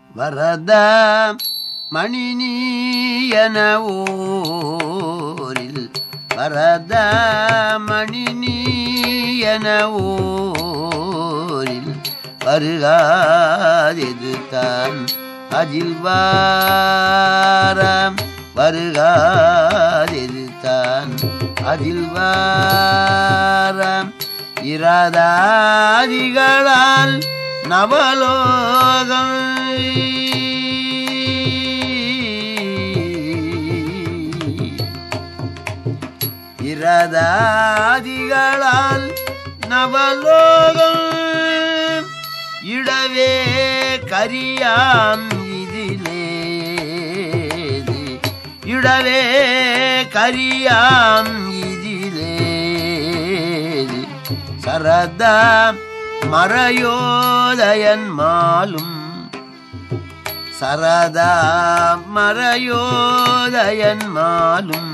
வரத மணிநீயன ஓரில் வரத மணிநீயன ஓரில் வருகாதெது தான் அஜில்வாரம் வருகாதெது தான் அஜில்வாரம் இராதாதிகளால் நவலோகம் இரதாதிகளால் நவலோகம் இடவே கரியாம் இதிலே இடவே கரியாம் இதிலே சரதா மறையோதயன் மாலும் சரதா மறையோதயன் மாலும்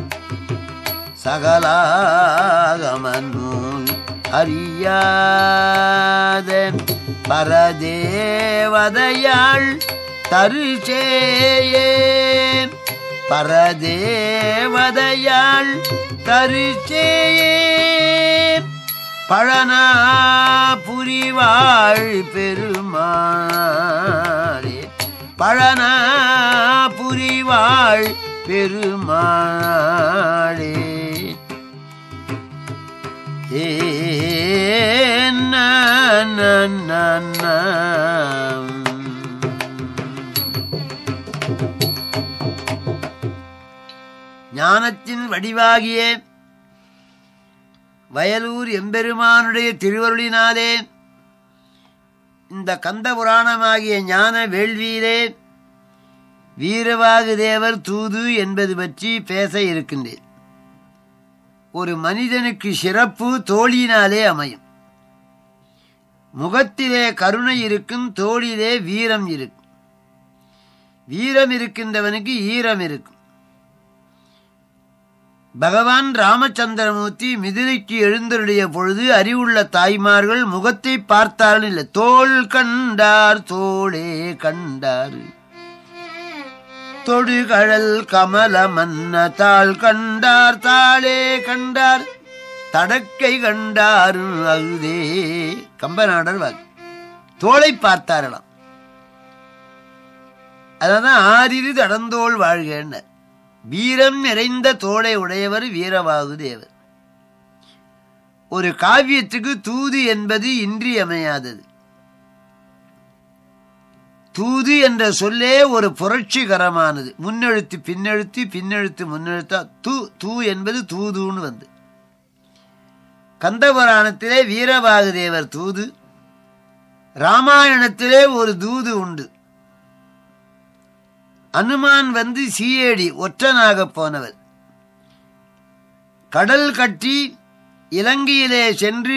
சகலாகமநூல் அறியாத பரதேவதையாள் தருச்சேயே பரதேவதையாள் தருச்சேயே பழனா புரிவாள் பெருமாளே பழனா புரிவாள் பெருமாளே ஏ நா, நா, நா, நா. ஞானத்தின் வடிவாகிய வயலூர் எம்பெருமானுடைய திருவருளினாலே இந்த கந்த புராணமாகிய ஞான வேள்வியிலே வீரவாகு தேவர் தூது என்பது பற்றி பேச இருக்கின்றேன் ஒரு மனிதனுக்கு சிறப்பு தோழியினாலே அமையும் முகத்திலே கருணை இருக்கும் தோளிலே வீரம் இருக்கும் வீரம் இருக்கின்றவனுக்கு ஈரம் இருக்கும் பகவான் ராமச்சந்திரமூர்த்தி மிதிலைக்கு எழுந்தருடைய பொழுது அறிவுள்ள தாய்மார்கள் முகத்தை பார்த்தார்கள் இல்லை தோள் கண்டார் தோளே கண்டார் தொடுகழல் கமல மன்ன தாள் கண்டார் தாளே கண்டார் தடக்கை கண்டார் அகுதே கம்பநாடர் வாக்கு தோளை பார்த்தாரலாம் அதான் ஆறிரு தடந்தோள் வாழ்க வீரம் நிறைந்த தோளை உடையவர் வீரவாகு தேவர் ஒரு காவியத்துக்கு தூது என்பது இன்றியமையாதது தூது என்ற சொல்லே ஒரு புரட்சிகரமானது முன்னெழுத்து பின்னெழுத்து பின்னெழுத்து முன்னெழுத்தா தூ தூ என்பது தூதுன்னு வந்து கந்தபுராணத்திலே வீரபாகு தேவர் தூது ராமாயணத்திலே ஒரு தூது உண்டு அனுமான் வந்து சீயேடி ஒற்றனாக போனவர் கடல் கட்டி இலங்கையிலே சென்று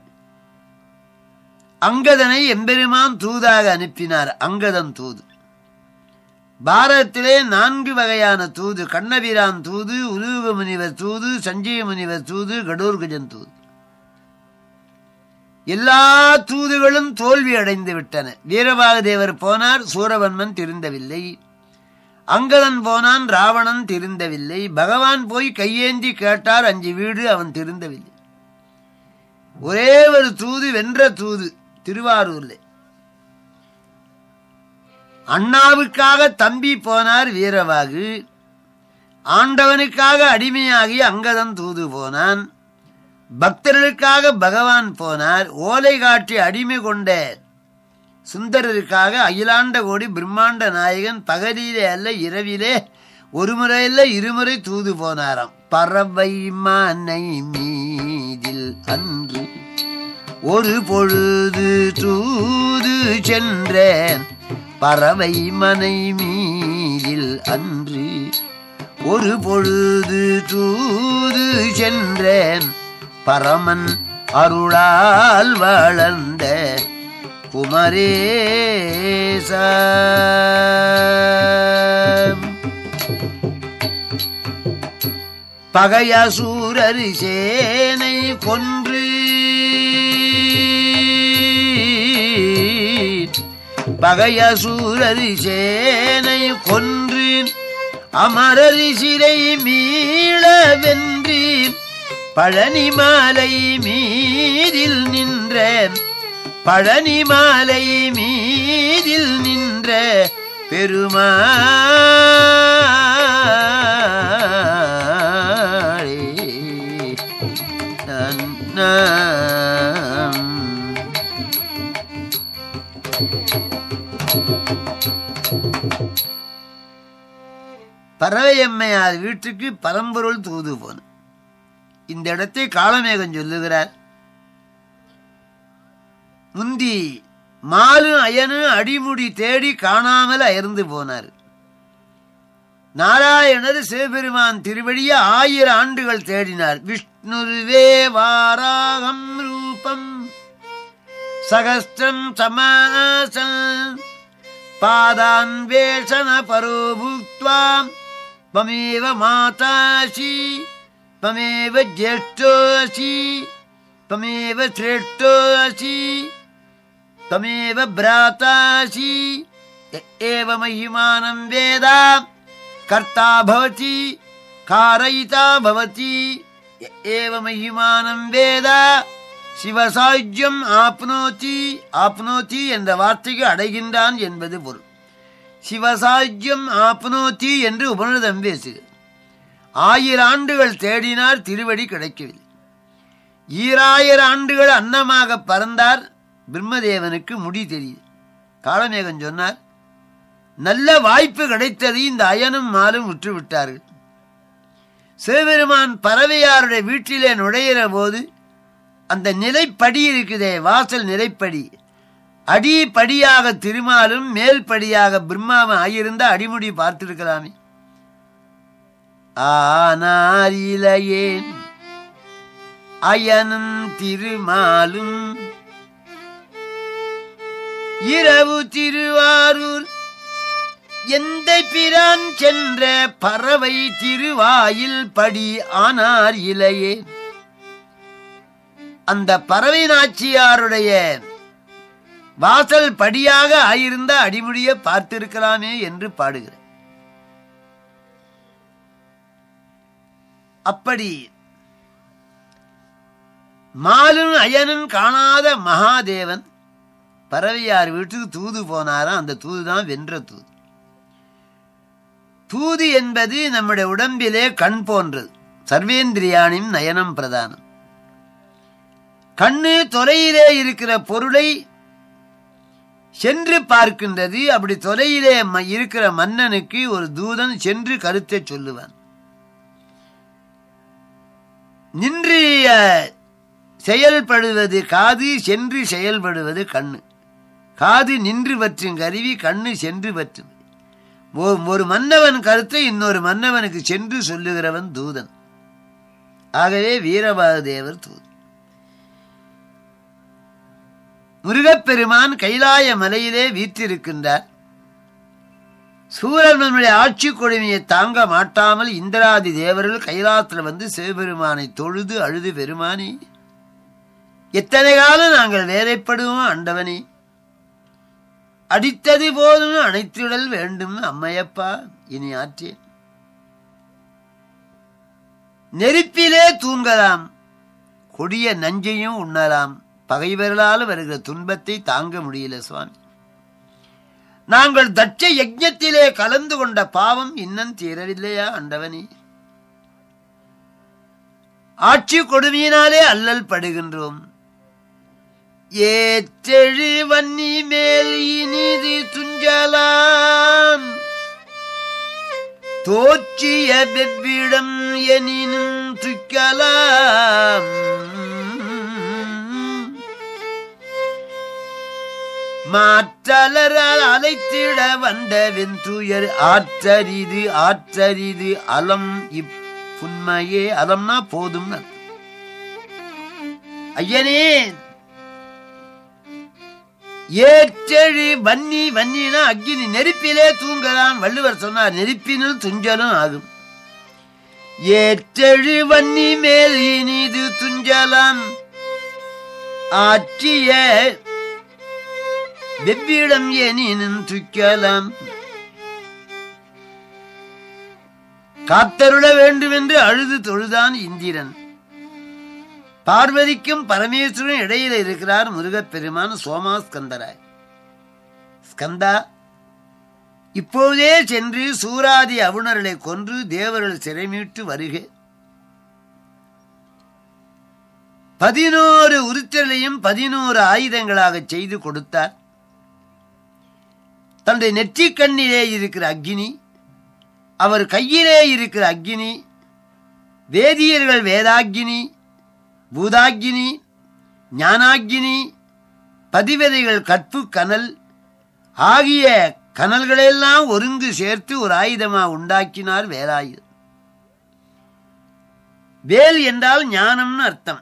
அங்கதனை எம்பெருமான் தூதாக அனுப்பினார் அங்கதன் தூது பாரதத்திலே நான்கு வகையான தூது கண்ணபிரான் தூது உலூக முனிவர் தூது சஞ்சய முனிவர் தூது கடூர்கஜன் தூது எல்லா தூதுகளும் தோல்வி அடைந்து விட்டன வீரபாகதேவர் போனார் சூரவன்மன் திருந்தவில்லை அங்கதன் போனான் ராவணன் திருந்தவில்லை பகவான் போய் கையேந்தி கேட்டார் அஞ்சு வீடு அவன் திருந்தவில்லை ஒரே ஒரு தூது வென்ற தூது திருவாரூர்ல அண்ணாவுக்காக தம்பி போனார் வீரவாகு ஆண்டவனுக்காக அடிமையாகி அங்கதன் தூது போனான் பக்தர்களுக்காக பகவான் போனார் ஓலை காட்டி அடிமை கொண்ட சுந்தரருக்காக அகிலாண்ட கோடி பிரம்மாண்ட நாயகன் பகலிலே அல்ல இரவிலே ஒரு முறை அல்ல இருமுறை தூது போனாராம் பறவை மனை மீதில் அன்று ஒரு பொழுது தூது சென்றேன் பறவை மனை மீதில் அன்று ஒரு பொழுது தூது சென்றேன் பரமன் அருளால் வளர்ந்த குமரேச பகையசூரர் சேனை கொன்று பகையசூரரி சேனை கொன்று அமரரி சிறை மீள வென்று பழனி மாலை மீதில் நின்ற பழனி மாலை மீதில் நின்ற பெருமாளே நன்னாம். பறவையம்மையார் வீட்டுக்கு பரம்பொருள் தூது போன இந்த இடத்தை காளமேகம் சொல்லுகிறார் முந்தி மாலும் அயனும் அடிமுடி தேடி காணாமல் அயர்ந்து போனார் நாராயணர் சிவபெருமான் திருவடிய ஆயிரம் ஆண்டுகள் தேடினார் விஷ்ணுருவே வாராகம் ரூபம் சகஸ்திரம் சமாசன் பாதான்வேஷண பரோ பூக்வாம் त्वमेव मातासि त्वमेव ज्येष्ठोऽसि त्वमेव श्रेष्ठोऽसि त्वमेव भ्रातासि य एव महिमानं वेद कर्ता भवति कारयिता भवति य एव महिमानं வேத சிவசாயுஜ்யம் ஆப்னோதி ஆப்னோதி என்ற வார்த்தைக்கு அடைகின்றான் என்பது பொருள் சிவசாயுஜ்யம் ஆப்னோதி என்று உபனிடம் பேசுகிறது ஆயிரம் ஆண்டுகள் தேடினார் திருவடி கிடைக்கவில்லை ஈராயிரம் ஆண்டுகள் அன்னமாக பறந்தார் பிரம்மதேவனுக்கு முடி தெரியுது காளமேகன் சொன்னார் நல்ல வாய்ப்பு கிடைத்தது இந்த அயனும் மாலும் விட்டு விட்டார்கள் சிவபெருமான் பறவையாருடைய வீட்டிலே நுழையிற போது அந்த நிலைப்படி இருக்குதே வாசல் நிலைப்படி அடிப்படியாக திருமாலும் மேல் படியாக பிரம்மாவும் ஆகியிருந்த அடிமுடி பார்த்திருக்கலாமே ஆனாரிலையேன் அயனும் திருமாலும் இரவு திருவாரூர் எந்த பிரான் சென்ற பறவை திருவாயில் படி ஆனார் இலையே அந்த பறவை நாச்சியாருடைய வாசல் படியாக ஆயிருந்த அடிமுடியை பார்த்திருக்கலாமே என்று பாடுகிறார் அப்படி மாலும் அயனும் காணாத மகாதேவன் பறவையார் வீட்டுக்கு தூது போனாராம் அந்த தூது தான் வென்ற தூது தூது என்பது நம்முடைய உடம்பிலே கண் போன்றது சர்வேந்திரியானின் நயனம் பிரதானம் கண்ணு தொலையிலே இருக்கிற பொருளை சென்று பார்க்கின்றது அப்படி தொலையிலே ம- இருக்கிற மன்னனுக்கு ஒரு தூதன் சென்று கருத்தை சொல்லுவான் நின்று அஹ், செயல்படுவது காது சென்று செயல்படுவது கண்ணு காது நின்று பற்றும் கருவி கண்ணு சென்று பற்றும் ஒ- ஒரு மன்னவன் கருத்தை இன்னொரு மன்னவனுக்கு சென்று சொல்லுகிறவன் தூதன் ஆகவே வீரபாத தேவர் தூதன் முருகப்பெருமான் கைலாய மலையிலே வீற்றிருக்கின்றார் சூரனுடைய ஆட்சி கொடுமையை தாங்க மாட்டாமல் இந்திராதி தேவர்கள் கைலாசத்தில் வந்து சிவபெருமானை தொழுது அழுது பெருமானி எத்தனை காலம் நாங்கள் வேலைப்படுவோம் ஆண்டவனே அடித்தது போதும் அணைத்திடல் வேண்டும் அம்மையப்பா இனி ஆற்றேன் நெருப்பிலே தூங்கலாம் கொடிய நஞ்சையும் உண்ணலாம் பகைவர்களால் வருகிற துன்பத்தை தாங்க முடியல சுவாமி நாங்கள் தட்ச யஜ்ஞத்திலே கலந்து கொண்ட பாவம் இன்னும் தீரவில்லையா அண்டவனே ஆட்சி கொடுமையினாலே அல்லல் படுகின்றோம் ஏற்றெழு வன்னி மேல் இனிது துஞ்சலாம் தோற்றிய வெவ்விடம் எனினும் துக்கலாம் மாற்றலரால் அழைத்திட வந்த வெந்துயர் ஆற்றரிது ஆற்றரிது அலம் இப்புண்மையே அலம்னா போதும் ஐயனே ஏற்றெழு வன்னி வன்னினா அக்கினி நெருப்பிலே தூங்கலாம் வள்ளுவர் சொன்னார் நெருப்பினுள் துஞ்சலும் ஆகும் ஏற்றெழு வன்னி மேல் இனிது துஞ்சலாம் ஆற்றிய வெவ்விடம் எனினும் துக்கலாம் காத்தருள வேண்டுமென்று அழுது தொழுதான் இந்திரன் பார்வதிக்கும் பரமேஸ்வரன் இடையில இருக்கிறார் முருகப்பெருமான் சோமா ஸ்கந்தராய் ஸ்கந்தா இப்போதே சென்று சூராதி அவுணர்களை கொன்று தேவர்கள் சிறைமீட்டு வருக பதினோரு உருத்தலையும் பதினோரு ஆயுதங்களாக செய்து கொடுத்தார் தன்னுடைய நெற்றிக் கண்ணிலே இருக்கிற அக்கினி அவர் கையிலே இருக்கிற அக்கினி வேதியர்கள் வேதாக்கினி பூதாக்கினி ஞானாக்கினி பதிவதைகள் கற்பு கனல் ஆகிய கனல்களெல்லாம் ஒருங்கு சேர்த்து ஒரு ஆயுதமா உண்டாக்கினார் வேலாயுதம் வேல் என்றால் ஞானம்னு அர்த்தம்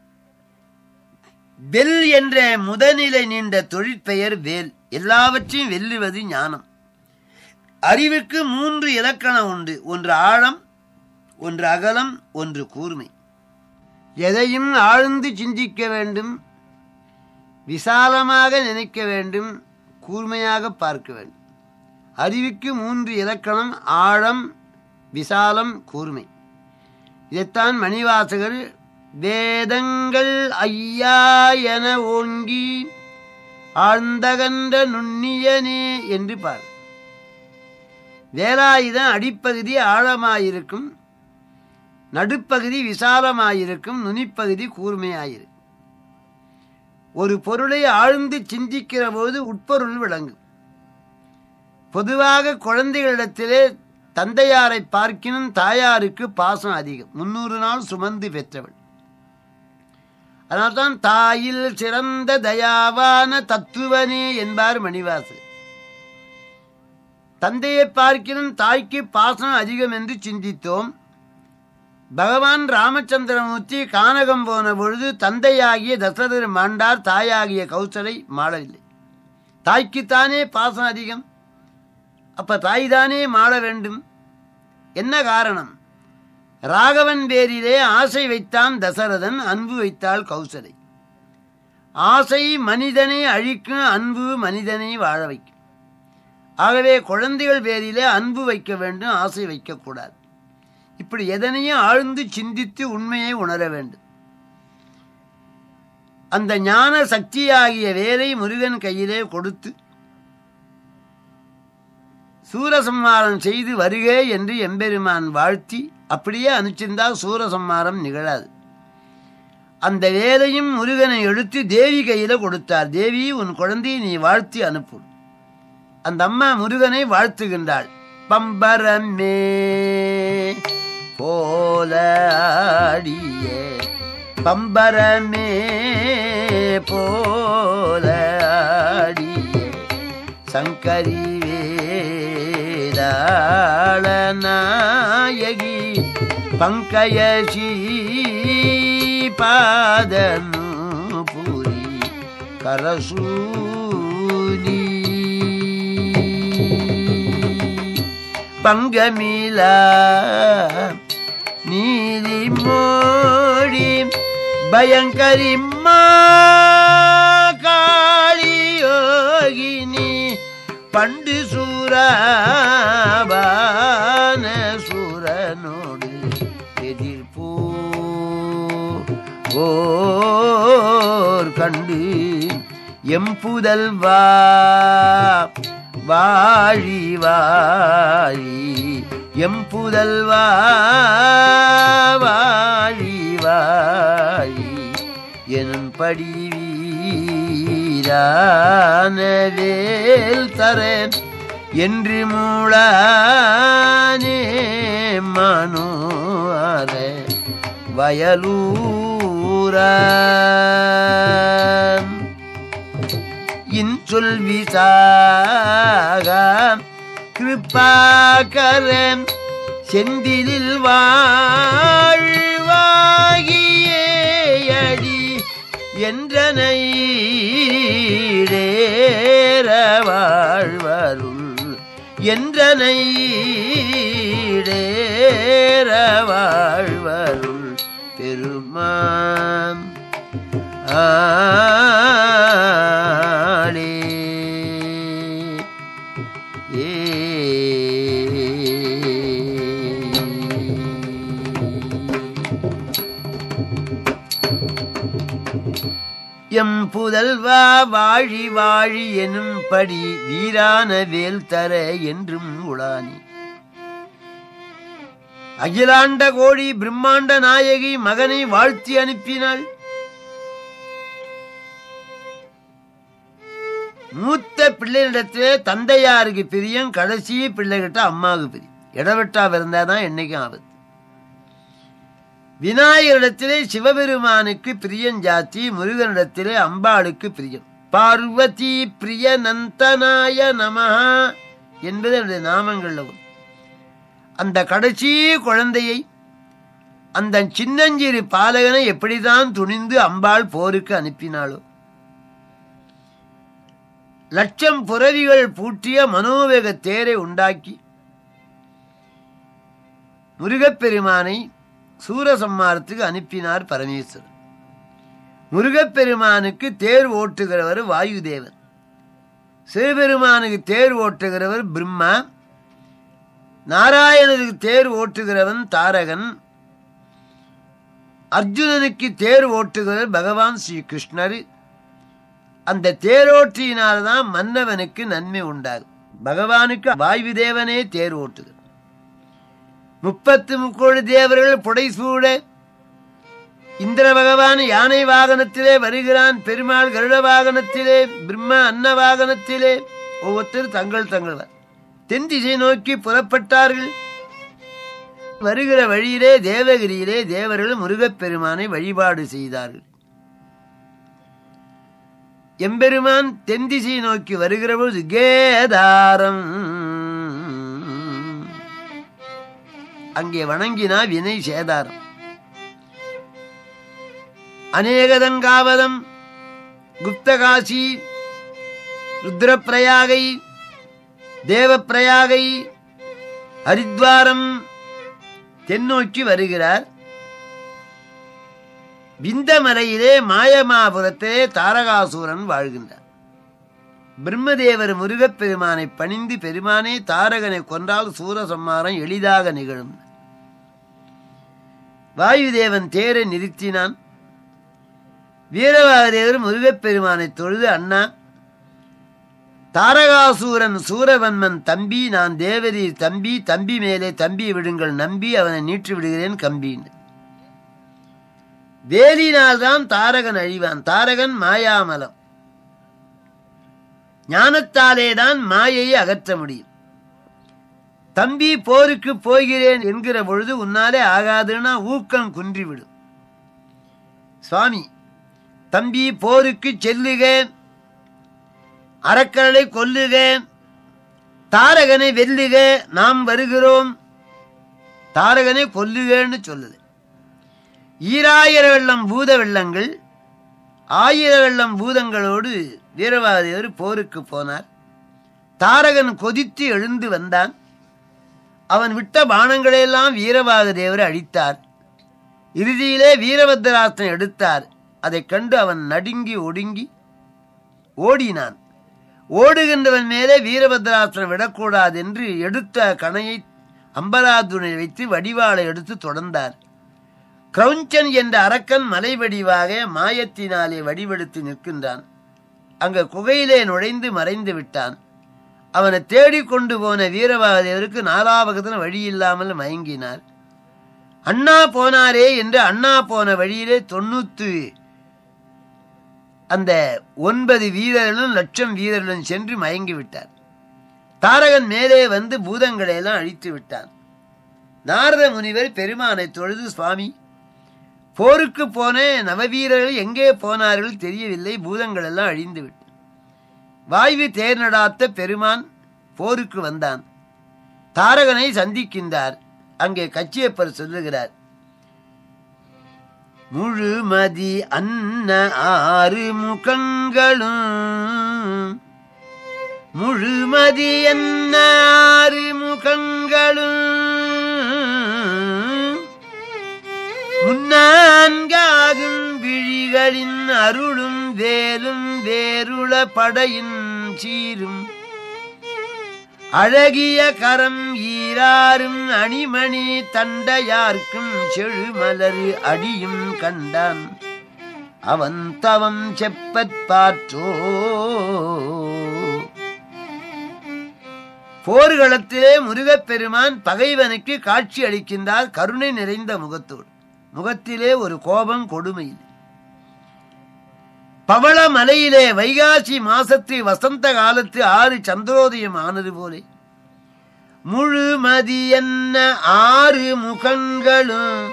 வெல் என்ற முதநிலை நீண்ட தொழிற்பெயர் வேல் எல்லாவற்றையும் வெல்லுவது ஞானம் அறிவுக்கு மூன்று இலக்கணம் உண்டு ஒன்று ஆழம் ஒன்று அகலம் ஒன்று கூர்மை எதையும் ஆழ்ந்து சிந்திக்க வேண்டும் விசாலமாக நினைக்க வேண்டும் கூர்மையாக பார்க்க வேண்டும் அறிவுக்கு மூன்று இலக்கணம் ஆழம் விசாலம் கூர்மை இதைத்தான் மணிவாசகர் வேதங்கள் ஐயா என ஓங்கி ஆழ்ந்தகன்ற நுண்ணியனே என்று பார் வேலாயுதம் அடிப்பகுதி ஆழமாயிருக்கும் நடுப்பகுதி விசாலமாயிருக்கும் நுனிப்பகுதி கூர்மையாயிருக்கும் ஒரு பொருளை ஆழ்ந்து சிந்திக்கிற போது உட்பொருள் விளங்கும் பொதுவாக குழந்தைகளிடத்திலே தந்தையாரை பார்க்கினும் தாயாருக்கு பாசம் அதிகம் முன்னூறு நாள் சுமந்து பெற்றவள் அதனால்தான் தாயில் சிறந்த தயாவான தத்துவனே என்பார் மணிவாசு தந்தையை பார்க்கினும் தாய்க்கு பாசம் அதிகம் என்று சிந்தித்தோம் பகவான் ராமச்சந்திரமூர்த்தி கானகம் போன பொழுது தந்தையாகிய தசரதர் மாண்டார் தாயாகிய கௌசலை மாளவில்லை தாய்க்குத்தானே பாசம் அதிகம் அப்ப தாய்தானே மாள வேண்டும் என்ன காரணம் ராகவன் பேரிலே ஆசை வைத்தான் தசரதன் அன்பு வைத்தாள் கௌசலை ஆசை மனிதனை அழிக்கும் அன்பு மனிதனை வாழ வைக்கும் ஆகவே குழந்தைகள் பேரிலே அன்பு வைக்க வேண்டும் ஆசை வைக்கக்கூடாது இப்படி எதனையும் ஆழ்ந்து சிந்தித்து உண்மையை உணர வேண்டும் அந்த ஞான சக்தியாகிய வேலை முருகன் கையிலே கொடுத்து சூரசம்மாரம் செய்து வருக என்று எம்பெருமான் வாழ்த்தி அப்படியே அனுப்பிச்சிருந்தால் சூரசம்மாரம் நிகழாது அந்த வேலையும் முருகனை எடுத்து தேவி கையில கொடுத்தார் தேவி உன் குழந்தையை நீ வாழ்த்தி அனுப்பு அந்த அம்மா முருகனை வாழ்த்துகின்றாள் பம்பரமே போல ஆடிய பம்பரமே போல ஆடிய சங்கரி வேதாள நாயகி பங்கயசி பாதனு புரி கரசூலி பங்கமில நீதி மோடி பயங்கரி காளி யோகினி பண்டு சூரபான சூரனோடு எதிர்ப்போ ஓர் கண்டு எம்புதல்வா வாழி வாழி எம்புதல்வா வாழி வாழி எனும்படி வீரான வேல் தரேன் என்று மூளானே மனோர வயலூரான் இன்சொல் விசாக கிருப்பாகரம் செந்திலில் வாழ்வாகியேயடி என்றனை டேர வாழ்வருள் என்றனை டேர வாழ்வருள் பெருமான் ஆளே எம் புதல்வா வாழி வாழி எனும்படி வீரான வேல் தர என்றும் உளானி அகிலாண்ட கோடி பிரம்மாண்ட நாயகி மகனை வாழ்த்தி அனுப்பினாள் மூத்த பிள்ளைகளிடத்திலே தந்தையாருக்கு பிரியம் கடைசி பிள்ளைகிட்ட அம்மாவுக்கு பிரியம் இடவெட்டா இருந்தாதான் என்னைக்கும் ஆபத்து விநாயகரிடத்திலே சிவபெருமானுக்கு பிரியம் ஜாத்தி முருகனிடத்திலே அம்பாளுக்கு பிரியம் பார்வதி பிரிய நந்தனாய நமஹா என்பது என்னுடைய நாமங்கள்ல ஒன்று அந்த கடைசி குழந்தையை அந்த சின்னஞ்சிறு பாலகனை எப்படிதான் துணிந்து அம்பாள் போருக்கு அனுப்பினாளோ லட்சம் புறவிகள் பூட்டிய மனோவேக தேரை உண்டாக்கி முருகப்பெருமானை சூரசம்மாரத்துக்கு அனுப்பினார் பரமேஸ்வரன் முருகப்பெருமானுக்கு தேர் ஓட்டுகிறவர் வாயுதேவன் சிவபெருமானுக்கு தேர் ஓட்டுகிறவர் பிரம்மா நாராயணனுக்கு தேர் ஓட்டுகிறவன் தாரகன் அர்ஜுனனுக்கு தேர் ஓட்டுகிறவர் பகவான் ஸ்ரீ கிருஷ்ணர் அந்த தேரோட்டியினால்தான் மன்னவனுக்கு நன்மை உண்டாகும் பகவானுக்கு வாயு தேவனே தேர் ஓட்டுகிறார் முப்பத்து முக்கோடி தேவர்கள் புடைசூட இந்திர பகவான் யானை வாகனத்திலே வருகிறான் பெருமாள் கருட வாகனத்திலே பிரம்மா அன்ன வாகனத்திலே ஒவ்வொருத்தர் தங்கள் தங்கள் தென் திசை நோக்கி புறப்பட்டார்கள் வருகிற வழியிலே தேவகிரியிலே தேவர்கள் முருகப்பெருமானை வழிபாடு செய்தார்கள் எம்பெருமான் தென் திசை நோக்கி வருகிற பொழுது கேதாரம் அங்கே வணங்கினா வினை சேதாரம் அநேகதங்காவதம் குப்தகாசி ருத்ரப்பிரயாகை தேவப்பிரயாகை ஹரித்வாரம் தென்னோக்கி வருகிறார் விந்தமலையிலே மாயமாபுரத்திலே தாரகாசூரன் வாழ்கின்றார் பிரம்மதேவர் முருகப்பெருமானை பணிந்து பெருமானே தாரகனை கொன்றால் சூரசம்மாரம் எளிதாக நிகழும் வாயுதேவன் தேரை நிறுத்தினான் வீரவாதேவர் முருகப்பெருமானை தொழுது அண்ணா தாரகாசூரன் சூரவன்மன் தம்பி நான் தேவரீர் தம்பி தம்பி மேலே தம்பி விடுங்கள் நம்பி அவனை நீற்றி விடுகிறேன் கம்பின்னு வேலினால்தான் தாரகன் அழிவான் தாரகன் மாயாமலம் ஞானத்தாலே தான் மாயையை அகற்ற முடியும் தம்பி போருக்கு போகிறேன் என்கிற பொழுது உன்னாலே ஆகாதுன்னா ஊக்கம் குன்றிவிடும் சுவாமி தம்பி போருக்கு செல்லுக அறக்கரலை கொல்லுக தாரகனை வெல்லுக நாம் வருகிறோம் தாரகனை கொல்லுகன்னு சொல்லுது ஈராயிர வெள்ளம் பூத வெள்ளங்கள் ஆயிர வெள்ளம் பூதங்களோடு வீரவாதேவர் போருக்கு போனார் தாரகன் கொதித்து எழுந்து வந்தான் அவன் விட்ட பானங்களையெல்லாம் வீரவாத தேவர் அழித்தார் இறுதியிலே வீரபத்ராசனை எடுத்தார் அதைக் கண்டு அவன் நடுங்கி ஒடுங்கி ஓடினான் ஓடுகின்றவன் மேலே வீரபத்ராசனம் விடக்கூடாது என்று எடுத்த கணையை அம்பராதுனை வைத்து வடிவாளை எடுத்து தொடர்ந்தார் கிரௌஞ்சன் என்ற அரக்கன் மலை வடிவாக மாயத்தினாலே வடிவெடுத்து நிற்கின்றான் அங்க குகையிலே நுழைந்து மறைந்து விட்டான் அவனை தேடிக்கொண்டு போன வீரபாதேவருக்கு நாலாபகத்தில் வழி இல்லாமல் மயங்கினார் அண்ணா போனாரே என்று அண்ணா போன வழியிலே தொண்ணூத்து அந்த ஒன்பது வீரர்களும் லட்சம் வீரர்களும் சென்று மயங்கி விட்டார் தாரகன் மேலே வந்து பூதங்களை எல்லாம் அழித்து விட்டான் நாரத முனிவர் பெருமானை தொழுது சுவாமி போருக்கு போன நவவீரர்கள் எங்கே போனார்கள் தெரியவில்லை பூதங்கள் எல்லாம் அழிந்து விட்டு வாய்வு தேர் நடாத்த பெருமான் போருக்கு வந்தான் தாரகனை சந்திக்கின்றார் அங்கே கச்சியப்பர் சொல்லுகிறார் முழுமதி அன்ன ஆறு முகங்களும் முழுமதி என்ன ஆறு முகங்களும் முன்னான்காகும் விழிகளின் அருளும் வேலும் வேருள படையின் சீரும் அழகிய கரம் ஈராரும் அணிமணி தண்டையார்க்கும் செழுமலரு அடியும் கண்டான் அவன் தவம் செப்பற் பாற்றோ போர்களத்திலே முருகப்பெருமான் பகைவனுக்கு காட்சி அளிக்கின்றார் கருணை நிறைந்த முகத்தோடு முகத்திலே ஒரு கோபம் கொடுமை பவள மலையிலே வைகாசி மாசத்து வசந்த காலத்து ஆறு சந்திரோதயம் ஆனது போலே முழுமதி என்ன ஆறு முகங்களும்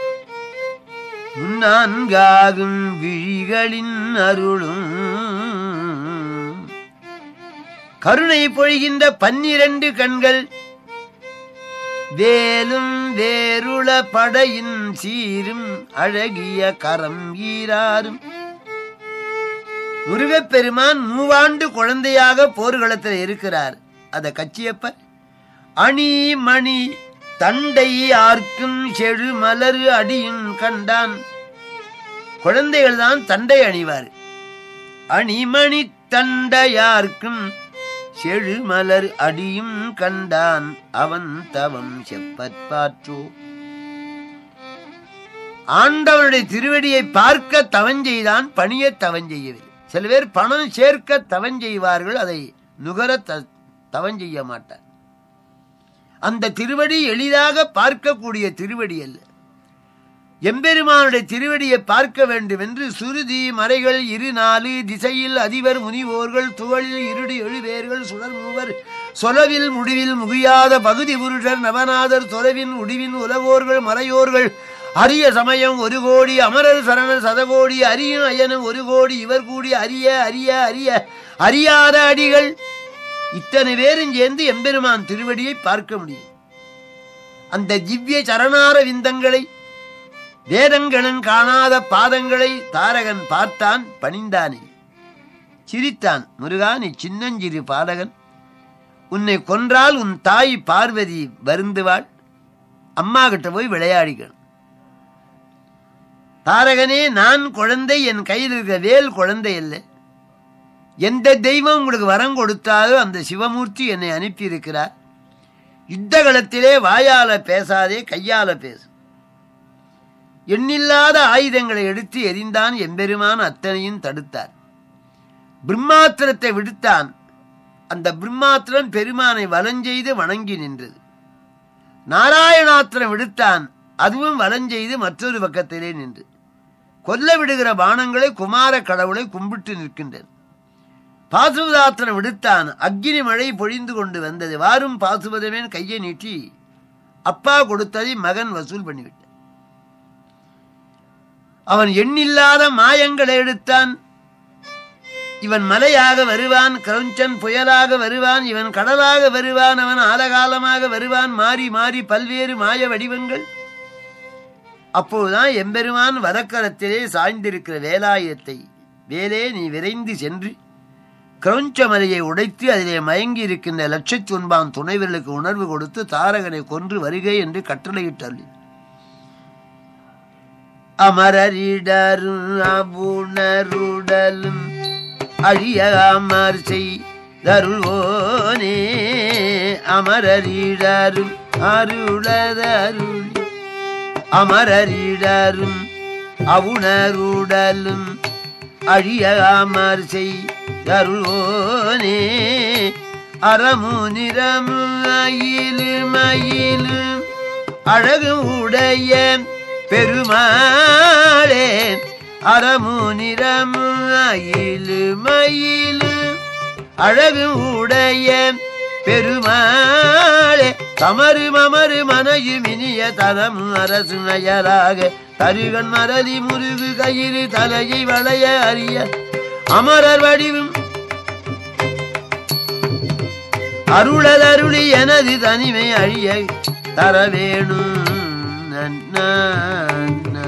நான்காகும் விழிகளின் அருளும் கருணை பொழிகின்ற பன்னிரண்டு கண்கள் வேலும் வேருள படையின் சீரும் அழகிய கரம் ஈராரும் முருகப்பெருமான் மூவாண்டு குழந்தையாக போர்க்களத்தில் இருக்கிறார் அத கச்சியப்ப அணி மணி தண்டை ஆர்க்கும் செழு மலரு அடியும் கண்டான் குழந்தைகள் தான் தண்டை அணிவார் அணிமணி தண்டையார்க்கும் செழு மலர் அடியும் கண்டான் அவன் தவம் செப்பற்பாற்றோ ஆண்டவனுடைய திருவடியை பார்க்க தவஞ்செய்தான் பணிய தவஞ்செய்யவில்லை சில பேர் பணம் சேர்க்க தவஞ்செய்வார்கள் அதை நுகர த- தவஞ்செய்ய மாட்டார் அந்த திருவடி எளிதாக பார்க்கக்கூடிய திருவடி அல்ல எம்பெருமானுடைய திருவடியை பார்க்க வேண்டும் என்று சுருதி மறைகள் இரு நாலு திசையில் அதிபர் முனிவோர்கள் துகளில் இருடி எழுவேர்கள் சுடர் மூவர் சொலவில் முடிவில் முகியாத பகுதி புருஷர் நவநாதர் தொலைவின் முடிவின் உலகோர்கள் மறையோர்கள் அரிய சமயம் ஒரு கோடி அமரர் சரணர் சதகோடி அரியும் அயனும் ஒரு கோடி இவர் கூடி அரிய அரிய அரிய அறியாத அடிகள் இத்தனை பேரும் சேர்ந்து எம்பெருமான் திருவடியை பார்க்க முடியும் அந்த திவ்ய சரணார விந்தங்களை வேதங்களும் காணாத பாதங்களை தாரகன் பார்த்தான் பணிந்தானே சிரித்தான் முருகா நீ சின்னஞ்சிறு பாலகன் உன்னை கொன்றால் உன் தாய் பார்வதி வருந்துவாள் அம்மா கிட்ட போய் விளையாடிக்கணும் தாரகனே நான் குழந்தை என் கையில் இருக்கிற வேல் குழந்தை இல்லை எந்த தெய்வம் உங்களுக்கு வரம் கொடுத்தாலோ அந்த சிவமூர்த்தி என்னை அனுப்பி இருக்கிறார் யுத்த களத்திலே வாயால பேசாதே கையால பேசு எண்ணில்லாத ஆயுதங்களை எடுத்து எரிந்தான் எம்பெருமான் அத்தனையும் தடுத்தார் பிரம்மாத்திரத்தை விடுத்தான் அந்த பிரம்மாத்திரம் பெருமானை வலஞ்செய்து வணங்கி நின்றது நாராயணாத்திரம் விடுத்தான் அதுவும் வலஞ்செய்து மற்றொரு பக்கத்திலே நின்று கொல்ல விடுகிற பானங்களை குமார கடவுளை கும்பிட்டு நிற்கின்றன பாசுபதாத்திரம் விடுத்தான் அக்கினி மழை பொழிந்து கொண்டு வந்தது வாரும் பாசுபதமேன் கையை நீட்டி அப்பா கொடுத்ததை மகன் வசூல் பண்ணிவிட்டான் அவன் எண்ணில்லாத மாயங்களை எடுத்தான் இவன் மலையாக வருவான் கிரௌஞ்சன் புயலாக வருவான் இவன் கடலாக வருவான் அவன் ஆலகாலமாக வருவான் மாறி மாறி பல்வேறு மாய வடிவங்கள் அப்போதுதான் எம்பெருமான் வதக்கரத்திலே சாய்ந்திருக்கிற வேலாயுதத்தை வேலே நீ விரைந்து சென்று கிரௌஞ்ச மலையை உடைத்து அதிலே மயங்கி இருக்கின்ற லட்சத்தி ஒன்பாம் துணைவர்களுக்கு உணர்வு கொடுத்து தாரகனை கொன்று வருகை என்று கட்டளையிட்டாள் அமரரிடரும் அபுணருடலும் அழியாமற் செய்தருள்வோனே அமரரிடரும் அருளதருள் அமரரிடரும் அவுணருடலும் அழியாமற் செய்தருள்வோனே அறமு நிறமு அயிலும் அயிலும் அழகு உடைய பெருமாளே அறமு நிறமு அயிலும் அயிலும் அழகு உடைய பெருமாளே தமரு மமரு மனையு மினிய தரமு அரசு நயராக தருகன் மரதி முருகு கயிறு தலையை வளைய அறிய அமரர் வடிவும் அருளல் அருளி எனது தனிமை அழிய தர வேணும் நன்னா, நன்னா.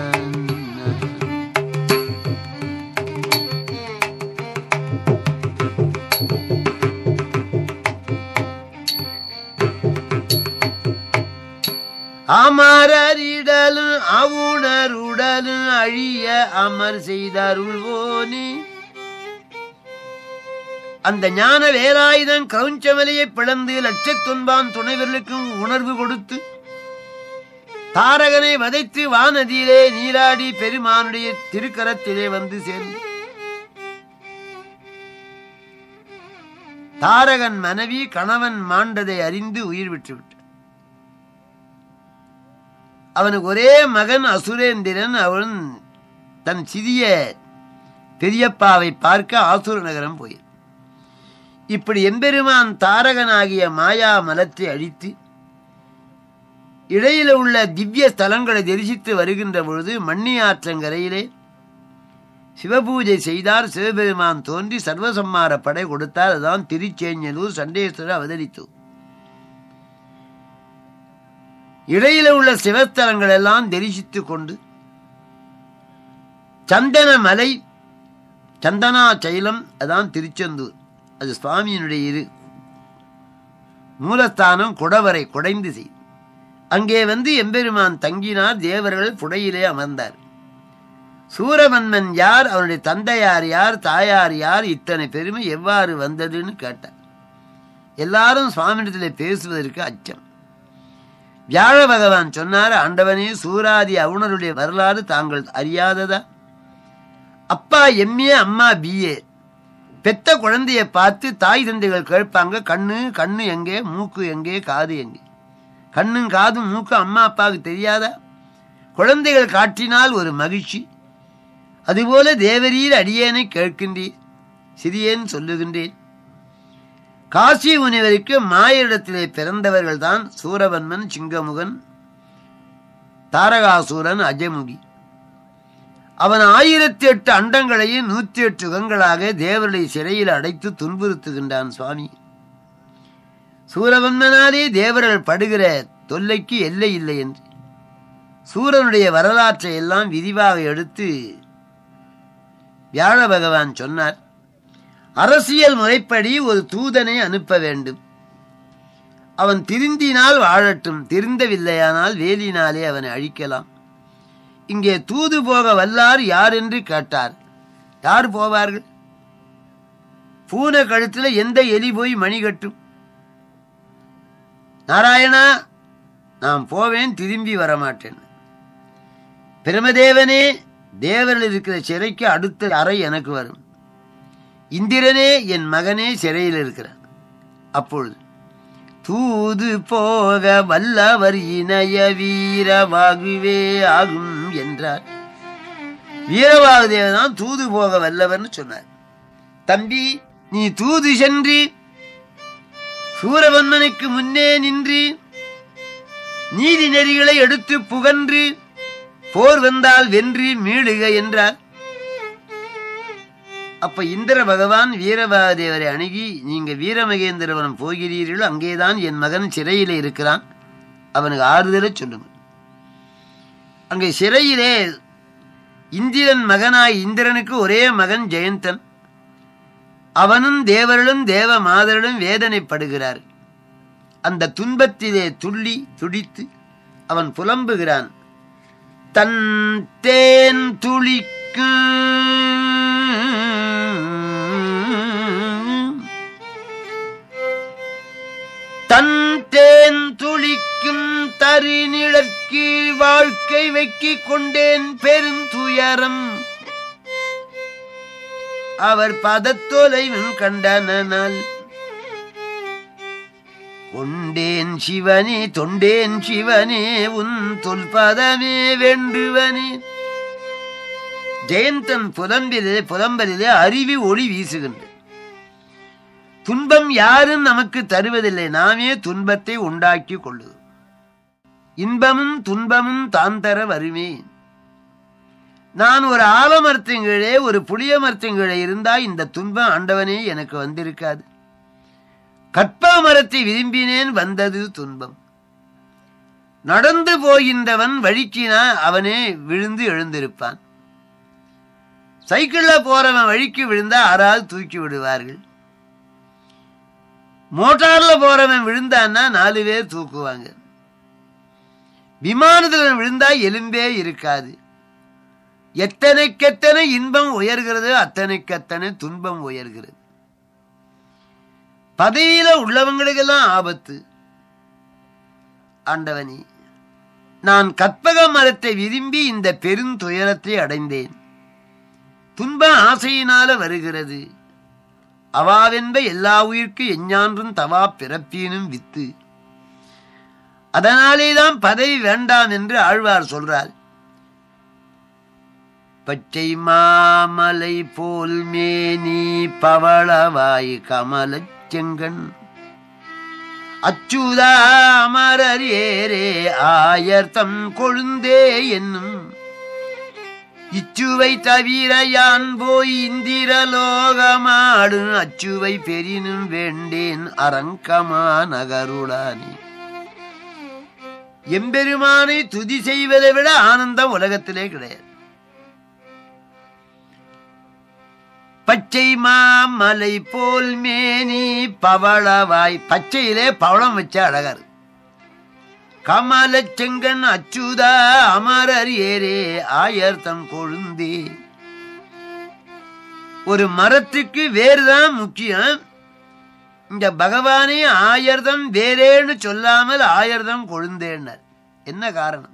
அமரரிடலும் அவுணருடலும் அழிய அமர் செய்தருள்வோனே அந்த ஞான வேலாயுதம் கிரௌஞ்சமலையை பிளந்து லட்சத்தொன்பான் துணைவர்களுக்கும் உணர்வு கொடுத்து தாரகனை வதைத்து வானதியிலே நீராடி பெருமானுடைய திருக்கரத்திலே வந்து சேர்ந்து தாரகன் மனைவி கணவன் மாண்டதை அறிந்து உயிர் விட்டுவிட்டார் அவனுக்கு ஒரே மகன் அசுரேந்திரன் அவன் தன் சிறிய பெரியப்பாவை பார்க்க ஆசுர நகரம் போய் இப்படி எம்பெருமான் தாரகனாகிய மாயா மலத்தை அழித்து இடையில உள்ள திவ்ய ஸ்தலங்களை தரிசித்து வருகின்ற பொழுது மண்ணி ஆற்றங்கரையிலே சிவபூஜை செய்தார் சிவபெருமான் தோன்றி சர்வசம்மார படை கொடுத்தார் அதான் திருச்சேஞ்சலூர் சண்டேஸ்வரர் அவதரித்து இடையில உள்ள சிவஸ்தலங்கள் எல்லாம் தரிசித்துக் கொண்டு சந்தன மலை சந்தனா சைலம் அதான் திருச்செந்தூர் அது சுவாமியினுடைய இரு மூலஸ்தானம் குடவரை குடைந்து செய் அங்கே வந்து எம்பெருமான் தங்கினார் தேவர்கள் புடையிலே அமர்ந்தார் சூரமன்மன் யார் அவனுடைய தந்தையார் யார் தாயார் யார் இத்தனை பெருமை எவ்வாறு வந்ததுன்னு கேட்டார் எல்லாரும் சுவாமியிடத்திலே பேசுவதற்கு அச்சம் வியாழ பகவான் சொன்னார் ஆண்டவனே சூராதி அவுணருடைய வரலாறு தாங்கள் அறியாததா அப்பா எம்ஏ அம்மா பிஏ பெத்த குழந்தைய பார்த்து தாய் தந்தைகள் கேட்பாங்க கண்ணு கண்ணு எங்கே மூக்கு எங்கே காது எங்கே கண்ணும் காதும் மூக்கு அம்மா அப்பாவுக்கு தெரியாதா குழந்தைகள் காட்டினால் ஒரு மகிழ்ச்சி அதுபோல தேவரீர் அடியேனை கேட்கின்றீர் சிறியேன் சொல்லுகின்றேன் காசி முனிவருக்கு மாயரிடத்திலே பிறந்தவர்கள்தான் சூரவன்மன் சிங்கமுகன் தாரகாசூரன் அஜமுகி அவன் ஆயிரத்தி எட்டு அண்டங்களையும் நூத்தி எட்டு யுகங்களாக தேவர்களை சிறையில் அடைத்து துன்புறுத்துகின்றான் சுவாமி சூரவன்மனாலே தேவர்கள் படுகிற தொல்லைக்கு எல்லை இல்லை என்று சூரனுடைய வரலாற்றை எல்லாம் விரிவாக எடுத்து வியாழ பகவான் சொன்னார் அரசியல் முறைப்படி ஒரு தூதனை அனுப்ப வேண்டும் அவன் திருந்தினால் வாழட்டும் திருந்தவில்லையானால் வேலினாலே அவனை அழிக்கலாம் இங்கே தூது போக வல்லார் யார் என்று கேட்டார் யார் போவார்கள் பூனை கழுத்துல எந்த எலி போய் மணி கட்டும் நாராயணா நான் போவேன் திரும்பி வரமாட்டேன் பிரமதேவனே தேவரில் இருக்கிற சிறைக்கு அடுத்த அறை எனக்கு வரும் இந்திரனே என் மகனே சிறையில் இருக்கிறான் அப்பொழுது தூது போக வல்லவர் இணைய வீரவாகுவே ஆகும் என்றார் வீரவாகுதேவன் தூது போக வல்லவர்னு சொன்னார் தம்பி நீ தூது சென்று சூரவன்மனுக்கு முன்னே நின்று நீதி நெறிகளை எடுத்து புகன்று போர் வந்தால் வென்று மீளுக என்றார் அப்ப இந்திர பகவான் வீரபாதேவரை அணுகி நீங்க வீரமகேந்திரவனம் போகிறீர்களோ அங்கேதான் என் மகன் சிறையிலே இருக்கிறான் அவனுக்கு ஆறுதலை சொல்லுங்க அங்கே சிறையிலே இந்திரன் மகனாய் இந்திரனுக்கு ஒரே மகன் ஜெயந்தன் அவனும் தேவர்களும் தேவ மாதர்களும் வேதனைப்படுகிறார் அந்த துன்பத்திலே துள்ளி துடித்து அவன் புலம்புகிறான் தன் தேன் துளிக்கும் தன் தேன் துளிக்கும் தரிநிழற்கு வாழ்க்கை வைக்கிக் கொண்டேன் பெருந்துயரம் அவர் பதத்தொலைவன் கண்டனால் கொண்டேன் சிவனே தொண்டேன் சிவனே உன் தொல்பதமே வேண்டுவனே ஜெயந்தன் புலம்பிலே புலம்பலிலே அருவி ஒளி வீசுகின்றது துன்பம் யாரும் நமக்கு தருவதில்லை நாமே துன்பத்தை உண்டாக்கி கொள்ளுவோம் இன்பமும் துன்பமும் தான் தர வருமே நான் ஒரு ஆலமரத்தின்கீழே ஒரு புளிய மரத்தின்கீழே இருந்தா இந்த துன்பம் ஆண்டவனே எனக்கு வந்திருக்காது கற்ப மரத்தை விரும்பினேன் வந்தது துன்பம் நடந்து போகின்றவன் வழிக்கினா அவனே விழுந்து எழுந்திருப்பான் சைக்கிள்ல போறவன் வழிக்கு விழுந்தா ஆறாவது தூக்கி விடுவார்கள் மோட்டார்ல போறவன் விழுந்தான்னா நாலு பேர் தூக்குவாங்க விமானத்தில் விழுந்தா எலும்பே இருக்காது எத்தனைக்கெத்தனை இன்பம் உயர்கிறது அத்தனைக்கத்தனை துன்பம் உயர்கிறது பதவியில உள்ளவங்களுக்கெல்லாம் ஆபத்து ஆண்டவனி நான் கற்பக மரத்தை விரும்பி இந்த பெருந்துயரத்தை அடைந்தேன் துன்ப ஆசையினால வருகிறது அவாவென்ப எல்லா உயிர்க்கு எஞ்ஞான்றும் தவா பிறப்பீனும் வித்து அதனாலேதான் பதவி வேண்டாம் என்று ஆழ்வார் சொல்றார் பச்சை மாமலை போல் மேனி பவளவாய் கமலச் செங்கண் அச்சுதா அமரர் ஏரே ஆயர்த்தம் கொழுந்தே என்னும் இச்சுவை தவிர யான் போய் இந்திரலோகமாடு அச்சுவை பெரினும் வேண்டேன் அரங்கமா நகருடானே எம்பெருமானை துதி செய்வதை விட ஆனந்தம் உலகத்திலே கிடையாது பச்சை மாமலை போல் மேனி பவளவாய் பச்சையிலே பவளம் வச்ச அழகர் கமல செங்கன் அச்சுதா அமரர் ஏரே ஆயர்த்தம் கொழுந்தே ஒரு மரத்துக்கு வேறுதான் முக்கியம் இந்த பகவானே ஆயர்தம் வேறேன்னு சொல்லாமல் ஆயர்தம் கொழுந்தேன்னார் என்ன காரணம்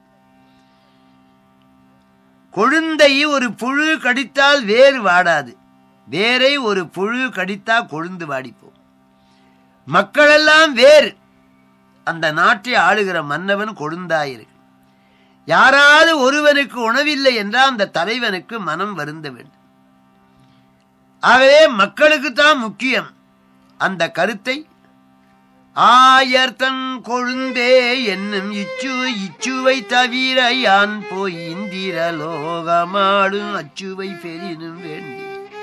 கொழுந்தை ஒரு புழு கடித்தால் வேறு வாடாது வேரை ஒரு புழு கடித்தா கொழுந்து வாடிப்போம் மக்களெல்லாம் வேறு அந்த நாட்டை ஆளுகிற மன்னவன் கொழுந்தாயிருக்கு யாராவது ஒருவனுக்கு உணவில்லை என்றால் அந்த தலைவனுக்கு மனம் வருந்த வேண்டும் ஆகவே மக்களுக்கு தான் முக்கியம் அந்த கருத்தை ஆயர்த்தம் கொழுந்தே என்னும் இச்சு இச்சுவை தவிர யான் போய் இந்திர லோகமாடும் அச்சுவை பெரினும் வேண்டி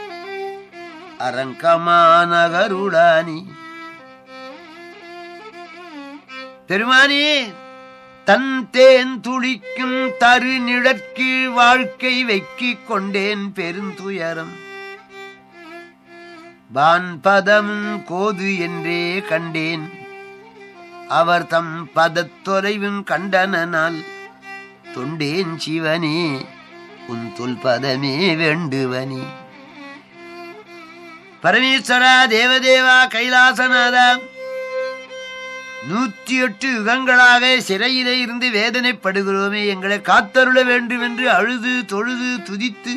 அரங்கமானகருடானி பெருமானே தன் தேன் துளிக்கும் தரு நிழற்கீழ் வாழ்க்கை வைக்கிக் கொண்டேன் பெருந்துயரம் வான் பதமும் கோது என்றே கண்டேன் அவர் தம் பதத்தொலைவும் கண்டனால் தொண்டேன் சிவனே உன் தொல் பதமே வேண்டுவனே பரமேஸ்வரா தேவதேவா கைலாசநாதா நூற்றி எட்டு யுகங்களாக சிறையிலே இருந்து வேதனைப்படுகிறோமே எங்களை காத்தருள வேண்டும் என்று அழுது தொழுது துதித்து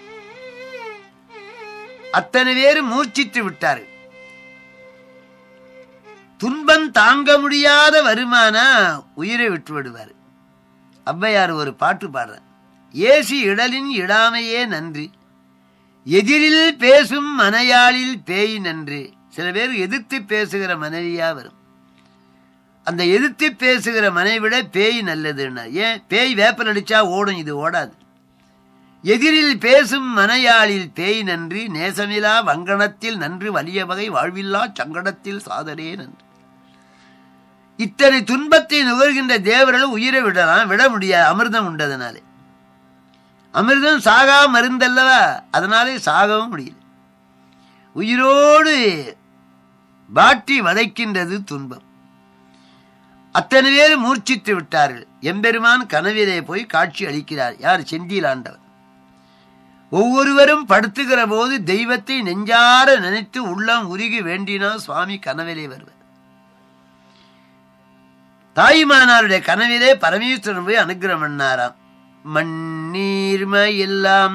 அத்தனை பேர் மூர்ச்சித்து விட்டார்கள் துன்பம் தாங்க முடியாத வருமானா உயிரை விட்டு விடுவார் ஔவையார் ஒரு பாட்டு பாடுறார் ஏசி இடலின் இடாமையே நன்றி எதிரில் பேசும் மனையாளில் பேய் நன்று சில பேர் எதிர்த்து பேசுகிற மனைவியா வரும் அந்த எதிர்த்து பேசுகிற மனைவிட பேய் நல்லதுன்னா ஏன் பேய் வேப்பல் அடிச்சா ஓடும் இது ஓடாது எதிரில் பேசும் மனையாளில் பேய் நன்றி நேசமிலா வங்கணத்தில் நன்று வலிய வகை வாழ்வில்லா சங்கடத்தில் சாதனே நன்று இத்தனை துன்பத்தை நுகர்கின்ற தேவர்கள் உயிரை விடலாம் விட முடியாது அமிர்தம் உண்டதனாலே அமிர்தம் சாகா மருந்தல்லவா அதனாலே சாகவும் முடியல உயிரோடு வாட்டி வதைக்கின்றது துன்பம் அத்தனை பேர் மூர்ச்சித்து விட்டார்கள் எம்பெருமான் கனவிலே போய் காட்சி அளிக்கிறார் யார் செந்தில் ஆண்டவர் ஒவ்வொருவரும் படுத்துகிற போது தெய்வத்தை நெஞ்சார நினைத்து உள்ளம் உருகி வேண்டினா சுவாமி கனவிலே வருவர் தாய்மானாருடைய கனவிலே பரமேஸ்வரன் போய் அனுகிரகம் பண்ணாராம் மண்ணீர்மை எல்லாம்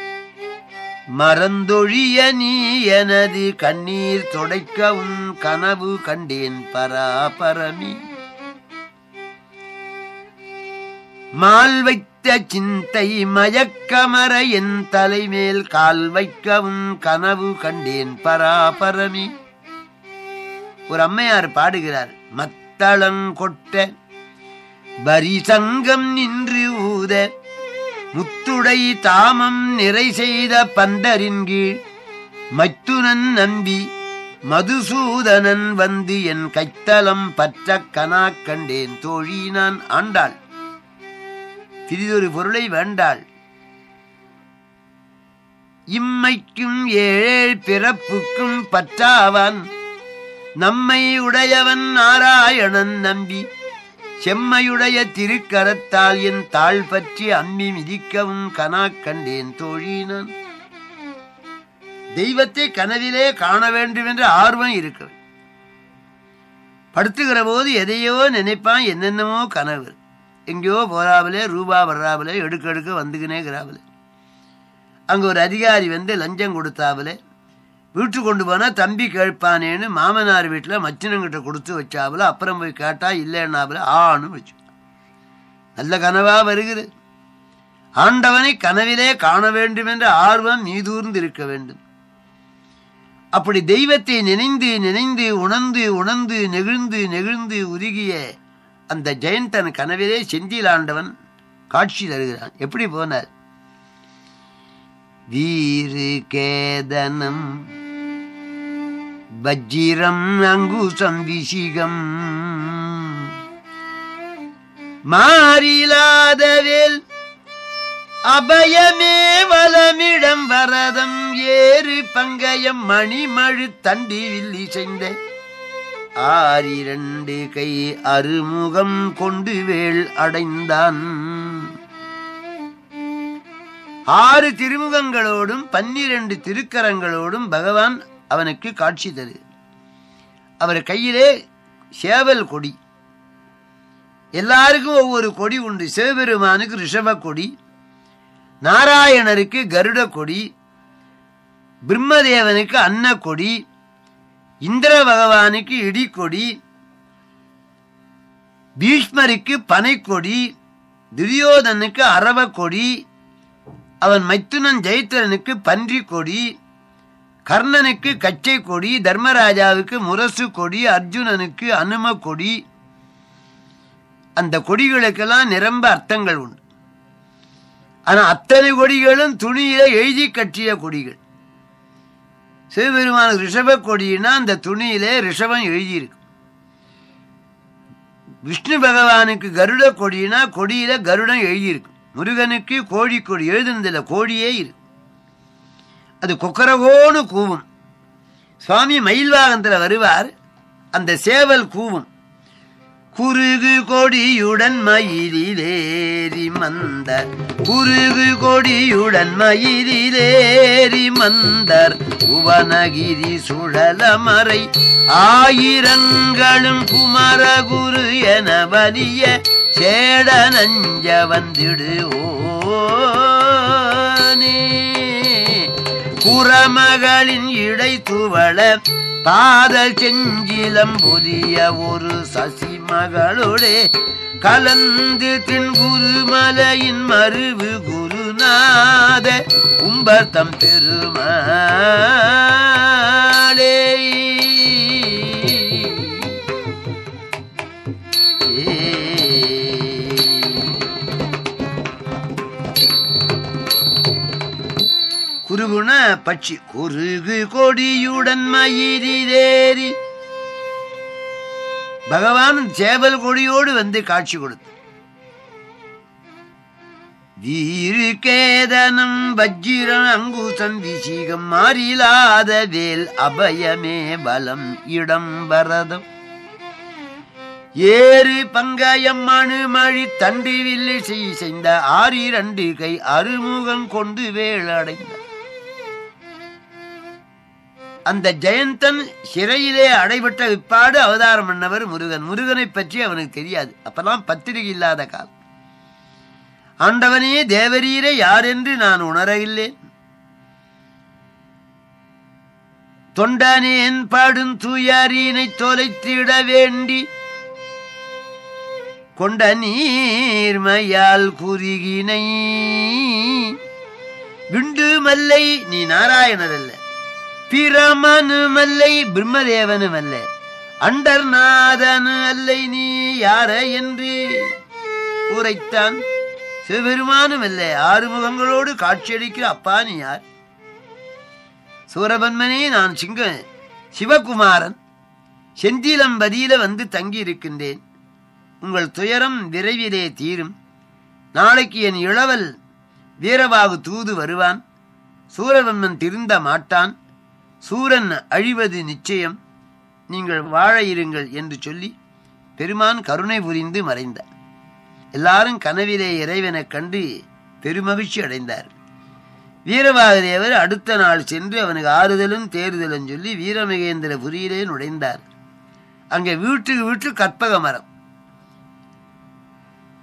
மறந்தொழிய நீ எனது கண்ணீர் தொடைக்கவும் கனவு கண்டேன் பராபரமி மால் வைத்த சிந்தை மயக்கமர என் தலைமேல் கால் வைக்கவும் கனவு கண்டேன் பராபரமி ஒரு அம்மையார் பாடுகிறார் மத்தளம் கொட்ட வரி சங்கம் நின்று ஊத முத்துடை தாமம் நிறை செய்த பந்தரின் கீழ் மைத்துனன் நம்பி மதுசூதனன் வந்து என் கைத்தலம் பற்ற கனா கண்டேன் தோழி நான் ஆண்டாள் பிரிதொரு பொருளை வேண்டாள் இம்மைக்கும் ஏழேழ் பிறப்புக்கும் பற்றாவான் நம்மை உடையவன் நாராயணன் நம்பி செம்மையுடைய திருக்கரத்தால் என் தாழ் பற்றி அம்மி மிதிக்கவும் கனா கண்டேன் தோழினான் தெய்வத்தை கனவிலே காண வேண்டும் என்ற ஆர்வம் இருக்கு படுத்துகிற போது எதையோ நினைப்பான் என்னென்னமோ கனவு எங்கேயோ போறாமலே ரூபா வர்றாமலே எடுக்க எடுக்க வந்துக்கினேங்கிறாமலே அங்கே ஒரு அதிகாரி வந்து லஞ்சம் கொடுத்தாமலே வீட்டுக்கு கொண்டு போனால் தம்பி கேட்பானேன்னு மாமனார் வீட்டில் மச்சினங்கிட்ட கொடுத்து வச்சாப்புல அப்புறம் போய் கேட்டா இல்லைன்னாப்புல ஆன்னு வச்சு நல்ல கனவா வருகிறது ஆண்டவனை கனவிலே காண வேண்டும் என்ற ஆர்வம் மீதூர்ந்து இருக்க வேண்டும் அப்படி தெய்வத்தை நினைந்து நினைந்து உணர்ந்து உணர்ந்து நெகிழ்ந்து நெகிழ்ந்து உருகிய அந்த ஜெயந்தன் கனவிலே செந்தில் ஆண்டவன் காட்சி தருகிறான் எப்படி போனார் வீரு கேதனம் வஜ்ஜிரம் அங்குசம் விசிகம் மாறிலாதவேல் அபயமே வலமிடம் வரதம் ஏறு பங்கயம் மணிமழு தண்டி வில்லி செய்த ஆறிரண்டு கை அருமுகம் கொண்டு வேள் அடைந்தான் ஆறு திருமுகங்களோடும் பன்னிரண்டு திருக்கரங்களோடும் பகவான் அவனுக்கு காட்சி தரு அவர் கையிலே சேவல் கொடி எல்லாருக்கும் ஒவ்வொரு கொடி உண்டு சிவபெருமானுக்கு ரிஷப கொடி நாராயணருக்கு கருட கொடி பிரம்மதேவனுக்கு அன்ன கொடி இந்திர பகவானுக்கு இடிக்கொடி பீஷ்மருக்கு பனைக்கொடி துரியோதனுக்கு அரவ கொடி அவன் மைத்துனன் ஜெயத்திரனுக்கு பன்றி கொடி கர்ணனுக்கு கச்சை கொடி தர்மராஜாவுக்கு முரசு கொடி அர்ஜுனனுக்கு அனும கொடி அந்த கொடிகளுக்கெல்லாம் நிரம்ப அர்த்தங்கள் உண்டு ஆனா அத்தனை கொடிகளும் துணியில எழுதி கட்டிய கொடிகள் சிவபெருமான ரிஷப கொடினா அந்த துணியிலே ரிஷபம் எழுதியிருக்கு விஷ்ணு பகவானுக்கு கருட கொடினா கொடியில கருடம் எழுதியிருக்கு முருகனுக்கு கோழி கொடி எழுதுனதில்ல கோழியே இருக்கு அது கொக்கரகோன்னு கூவும் சுவாமி மயில் வாகனத்தில் வருவார் அந்த சேவல் கூவும் குருகு கொடியுடன் மயிலிலேறி மந்தர் குருகு கொடியுடன் மயிலிலேறி மந்தர் புவனகிரி சுழலமறை ஆயிரங்களும் குமரகுரு என வலிய சேட நஞ்ச வந்திடு ஓனே புறமகளின் இடை துவள பாதல் செஞ்சிலம் புதிய ஒரு சசி மகளோடே கலந்து தின் குருமலையின் மருவு குருநாத கும்பர்த்தம் பெருமாளே குருகுண பட்சி குருகு கொடியுடன் மயிரிலேறி பகவான் சேவல் கொடியோடு வந்து காட்சி கொடுத்து வீரு கேதனம் வஜ்ஜிரம் அங்குசம் விசீகம் மாறிலாத வேல் அபயமே பலம் இடம் வரதம் ஏறு பங்கயம் மணு மழி தண்டு வில்லி செய் செய்த ஆறிரண்டு கை அருமுகம் கொண்டு வேளடைந்த அந்த ஜெயந்தன் சிறையிலே அடைபட்ட விப்பாடு அவதாரம் பண்ணவர் முருகன் முருகனை பற்றி அவனுக்கு தெரியாது அப்பெல்லாம் பத்திரிகை இல்லாத காலம் ஆண்டவனே தேவரீரை யார் என்று நான் உணரவில்லேன் தொண்டனேன் பாடும் தூயாரீனை தொலைத்திட வேண்டி கொண்ட நீர்மையால் குறுகினை விண்டு மல்லை நீ நாராயணர் அல்ல பிரமனு மல்லை பிரம்மதேவனும் அல்ல அண்டர்நாதனு அல்லை நீ யார என்று உரைத்தான் சிவபெருமானும் அல்ல ஆறுமுகங்களோடு காட்சியளிக்கிற அப்பா நீ யார் சூரபன்மனே நான் சிங்க சிவகுமாரன் செந்திலம்பதியில வந்து தங்கி இருக்கின்றேன் உங்கள் துயரம் விரைவிலே தீரும் நாளைக்கு என் இளவல் வீரபாகு தூது வருவான் சூரவன்மன் திருந்த மாட்டான் சூரன் அழிவது நிச்சயம் நீங்கள் வாழ இருங்கள் என்று சொல்லி பெருமான் கருணை புரிந்து மறைந்தார் எல்லாரும் கனவிலே இறைவனைக் கண்டு பெருமகிழ்ச்சி அடைந்தார் வீரபாகதேவர் அடுத்த நாள் சென்று அவனுக்கு ஆறுதலும் தேறுதலும் சொல்லி வீரமகேந்திர புரியிலே நுழைந்தார் அங்கே வீட்டுக்கு வீட்டு கற்பக மரம்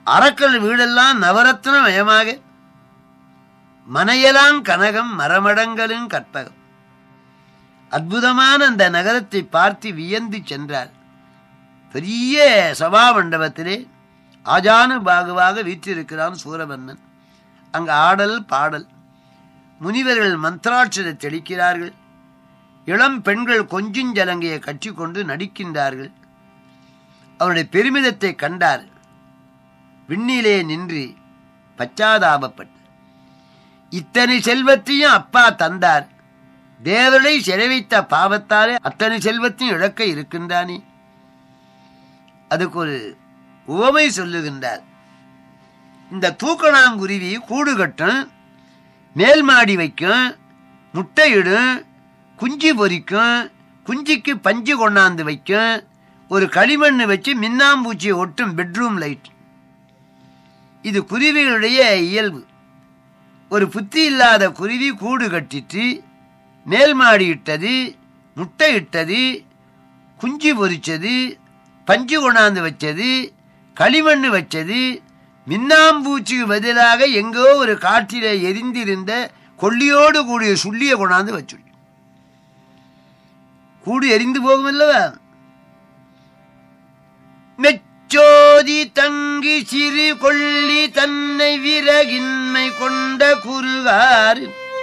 அரக்கல் வீடெல்லாம் நவரத்ன மயமாக மனையெல்லாம் கனகம் மரமடங்களும் கற்பகம் அற்புதமான அந்த நகரத்தை பார்த்து வியந்து சென்றார் பெரிய சபா மண்டபத்திலே ஆஜானு பாகுவாக வீற்றிருக்கிறான் சூரபன்மன் அங்கு ஆடல் பாடல் முனிவர்கள் மந்திராட்சரை தெளிக்கிறார்கள் இளம் பெண்கள் கொஞ்சுஞ்சலங்கையை கட்டிக்கொண்டு நடிக்கின்றார்கள் அவருடைய பெருமிதத்தை கண்டார் விண்ணிலே நின்று பச்சாதாபப்பட்டு இத்தனை செல்வத்தையும் அப்பா தந்தார் தேவரை சிறை வைத்த பாவத்தாலே அத்தனை செல்வத்தையும் இழக்க இருக்கின்றானே அதுக்கு ஒரு உவமை சொல்லுகின்றார் இந்த தூக்கணாங்குருவி கூடு கட்டும் மேல் மாடி வைக்கும் முட்டையிடும் குஞ்சு பொரிக்கும் குஞ்சிக்கு பஞ்சு கொண்டாந்து வைக்கும் ஒரு களிமண் வச்சு மின்னாம்பூச்சியை ஒட்டும் பெட்ரூம் லைட் இது குருவிகளுடைய இயல்பு ஒரு புத்தி இல்லாத குருவி கூடு கட்டிட்டு மேல் மாடி இட்டது முட்டை இட்டது குஞ்சு பொரிச்சது பஞ்சு கொண்டாந்து வச்சது களிமண் வச்சது மின்னாம்பூச்சிக்கு பதிலாக எங்கோ ஒரு காட்டிலே எரிந்திருந்த கொல்லியோடு கூடிய சுள்ளிய கொண்டாந்து வச்சு கூடு எரிந்து போகும் அல்லவா மெச்சோதி தங்கி சிறு கொள்ளி தன்னை விறகின்மை கொண்ட குறுகார்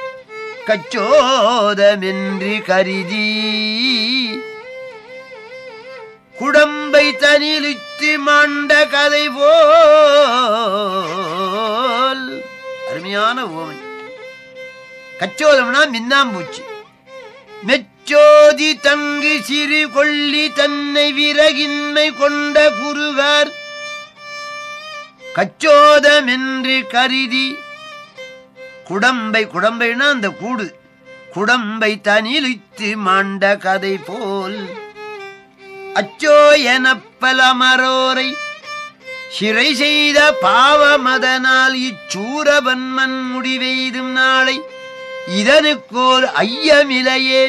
கச்சோதமென்றி கருதி குடம்பை தனிலித்து மாண்ட கதை போல் அருமையான ஓமை கச்சோதம்னா மின்னாம்பூச்சி மெச்சோதி தங்கு சிறு கொள்ளி தன்னை விறகின்மை கொண்ட குருகார் கச்சோதமென்று கருதி குடம்பை குடம்பைனா அந்த கூடு குடம்பை தனிலித்து மாண்ட கதை போல் அச்சோ எனப் பல மரோரை சிறை செய்த பாவமதனால் இச்சூரபன்மன் முடிவெய்தும் நாளை இதனுக்கோர் ஐயமிலையே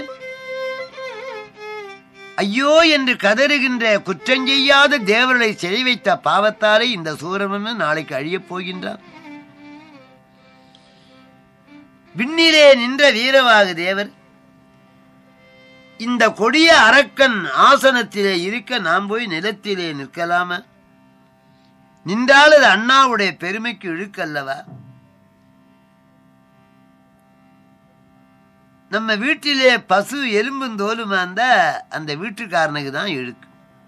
ஐயோ என்று கதறுகின்ற குற்றஞ்செய்யாத தேவர்களை சிறை வைத்த பாவத்தாலே இந்த சூரபன்மன் நாளைக்கு அழியப் போகின்றான் விண்ணிலே நின்ற வீரவாகு தேவர் இந்த கொடிய அரக்கன் ஆசனத்திலே இருக்க நாம் போய் நிலத்திலே நிற்கலாமா நின்றால் அது அண்ணாவுடைய பெருமைக்கு இழுக்கல்லவா நம்ம வீட்டிலே பசு எலும்பும் தோலுமா இருந்தா அந்த வீட்டுக்காரனுக்கு தான் இழுக்கு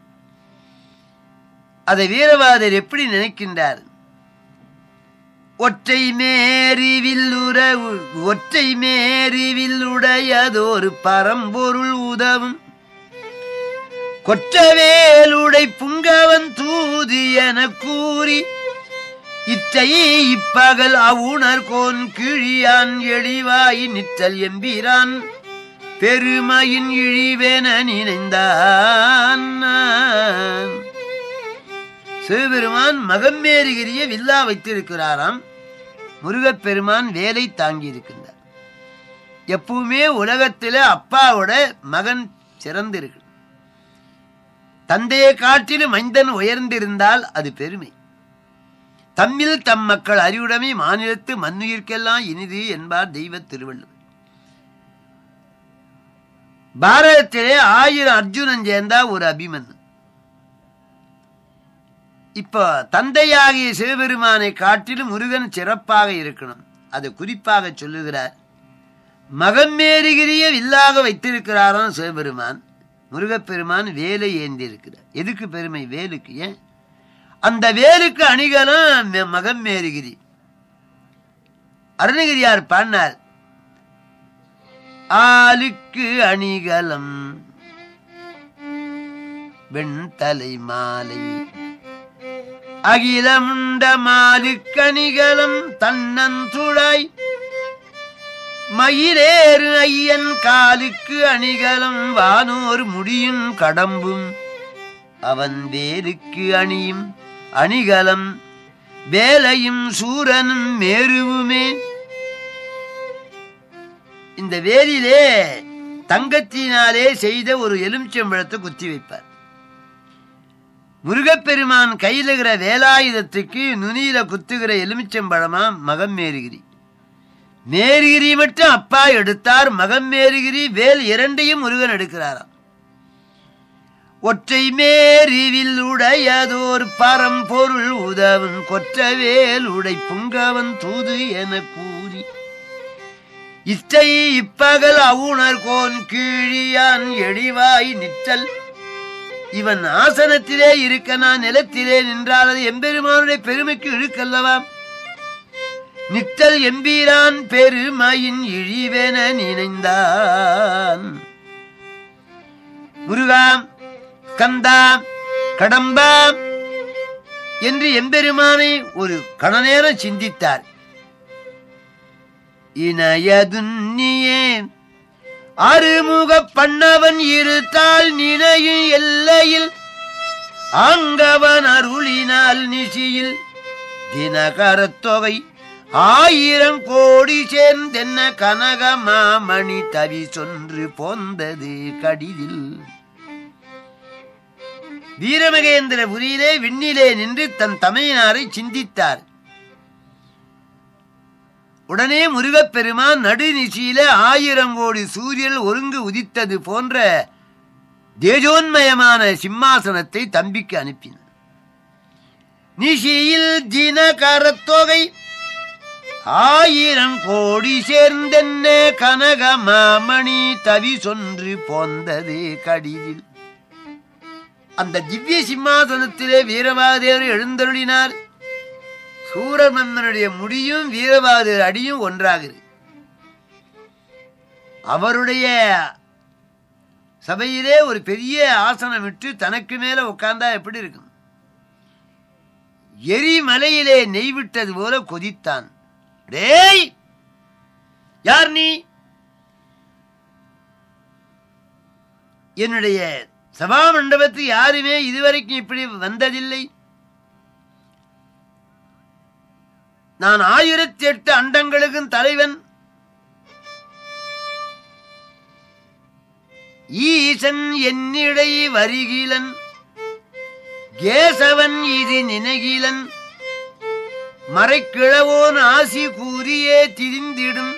அதை வீரவாதர் எப்படி நினைக்கின்றார் ஒற்றை மேறிவில் உறவு ஒற்றை மேறிவில் உடையதொரு பரம்பொருள் உதவும் கொற்றவேலுடை புங்கவன் தூது என கூறி இத்தை இப்பகல் அவுணர் கோன் கிழியான் எழிவாய் நிற்றல் எம்பிரான் பெருமையின் இழிவென நினைந்தான் சிவபெருமான் மகம்மேறுகிரிய வில்லா வைத்திருக்கிறாராம் முருகப்பெருமான் வேலை தாங்கி இருக்கின்றார் எப்பவுமே உலகத்தில அப்பாவோட மகன் சிறந்திருக்கு தந்தையை காட்டிலும் மைந்தன் உயர்ந்திருந்தால் அது பெருமை தம்மில் தம் மக்கள் அறிவுடைமை மாநிலத்து மண்ணுயிர்க்கெல்லாம் இனிது என்பார் தெய்வ திருவள்ளுவர் பாரதத்திலே ஆயிரம் அர்ஜுனன் சேர்ந்தா ஒரு அபிமன் இப்போ தந்தையாகிய சிவபெருமானை காட்டிலும் முருகன் சிறப்பாக இருக்கணும் அதை குறிப்பாக சொல்லுகிறார் மகம்மேறுகிரிய வில்லாக வைத்திருக்கிறாராம் சிவபெருமான் முருகப்பெருமான் வேலை ஏந்தி இருக்கிறார் எதுக்கு பெருமை வேலுக்கு ஏன் அந்த வேலுக்கு அணிகலம் மகம்மேறுகிரி அருணகிரியார் பாடினார் ஆளுக்கு அணிகலம் வெண்தலை மாலை அகிலமுண்ட மாலுக்கணிகலம் தன்னந்துழாய் மயிலேறு ஐயன் காலுக்கு அணிகலம் வானோர் முடியும் கடம்பும் அவன் வேலுக்கு அணியும் அணிகலம் வேலையும் சூரனும் மேருவுமே இந்த வேலிலே தங்கத்தினாலே செய்த ஒரு எலுமிச்சம்பழத்தை குத்தி வைப்பார் முருகப்பெருமான் கையிலுகிற வேலாயுதத்துக்கு நுனியில குத்துகிற எலுமிச்சம்பழமா மகம் மேருகிரி மேருகிரி மட்டும் அப்பா எடுத்தார் மகம் மேருகிரி வேல் இரண்டையும் முருகன் எடுக்கிறாராம் ஒற்றை மேரிவில் உடையதோர் பரம்பொருள் உதவன் கொற்றவேல் உடை புங்கவன் தூது என கூறி இத்தை இப்பகல் அவுணர் கோன் கீழியான் எழிவாய் நிற்றல் இவன் ஆசனத்திலே இருக்க நான் நிலத்திலே நின்றால் அது எம்பெருமானுடைய பெருமைக்கு இழுக்கல்லவா நிற்றல் எம்பீரான் பெருமையின் இழிவென நினைந்தான் முருகா கந்தா கடம்பா என்று எம்பெருமானை ஒரு கணநேரம் சிந்தித்தார் இணையதுன்னியே அருமுக பண்ணவன் இருத்தால் நினையும் எல்லையில் ஆங்கவன் அருளினால் நிசியில் தினகரத் தொகை ஆயிரம் கோடி சேர்ந்தென்ன கனக மாமணி தவி சொன்று போந்தது கடிதில் வீரமகேந்திரபுரியிலே விண்ணிலே நின்று தன் தமையனாரை சிந்தித்தார் உடனே முருகப்பெருமான் நடுநிசியில ஆயிரம் கோடி சூரியன் ஒருங்கு உதித்தது போன்ற தேஜோன்மயமான சிம்மாசனத்தை தம்பிக்கு அனுப்பினார் நிசியில் தினகரத்தொகை ஆயிரம் கோடி சேர்ந்தென்ன கனக மாமணி தவி சொன்று போந்தது கடிதில் அந்த திவ்ய சிம்மாசனத்திலே வீரபாதேவர் எழுந்தருளினார் சூரமன்னனுடைய முடியும் வீரபாதர் அடியும் ஒன்றாகுது அவருடைய சபையிலே ஒரு பெரிய ஆசனம் விட்டு தனக்கு மேல உட்கார்ந்தா எப்படி இருக்கும் எரிமலையிலே நெய் விட்டது போல கொதித்தான் டேய் யார் நீ என்னுடைய சபா மண்டபத்தில் யாருமே இதுவரைக்கும் இப்படி வந்ததில்லை நான் ஆயிரத்தி எட்டு அண்டங்களுக்கும் தலைவன் ஈசன் என்னிடை வருகிலன் கேசவன் இது நினைகிலன் மறைக்கிழவோன் ஆசி கூறியே திரிந்திடும்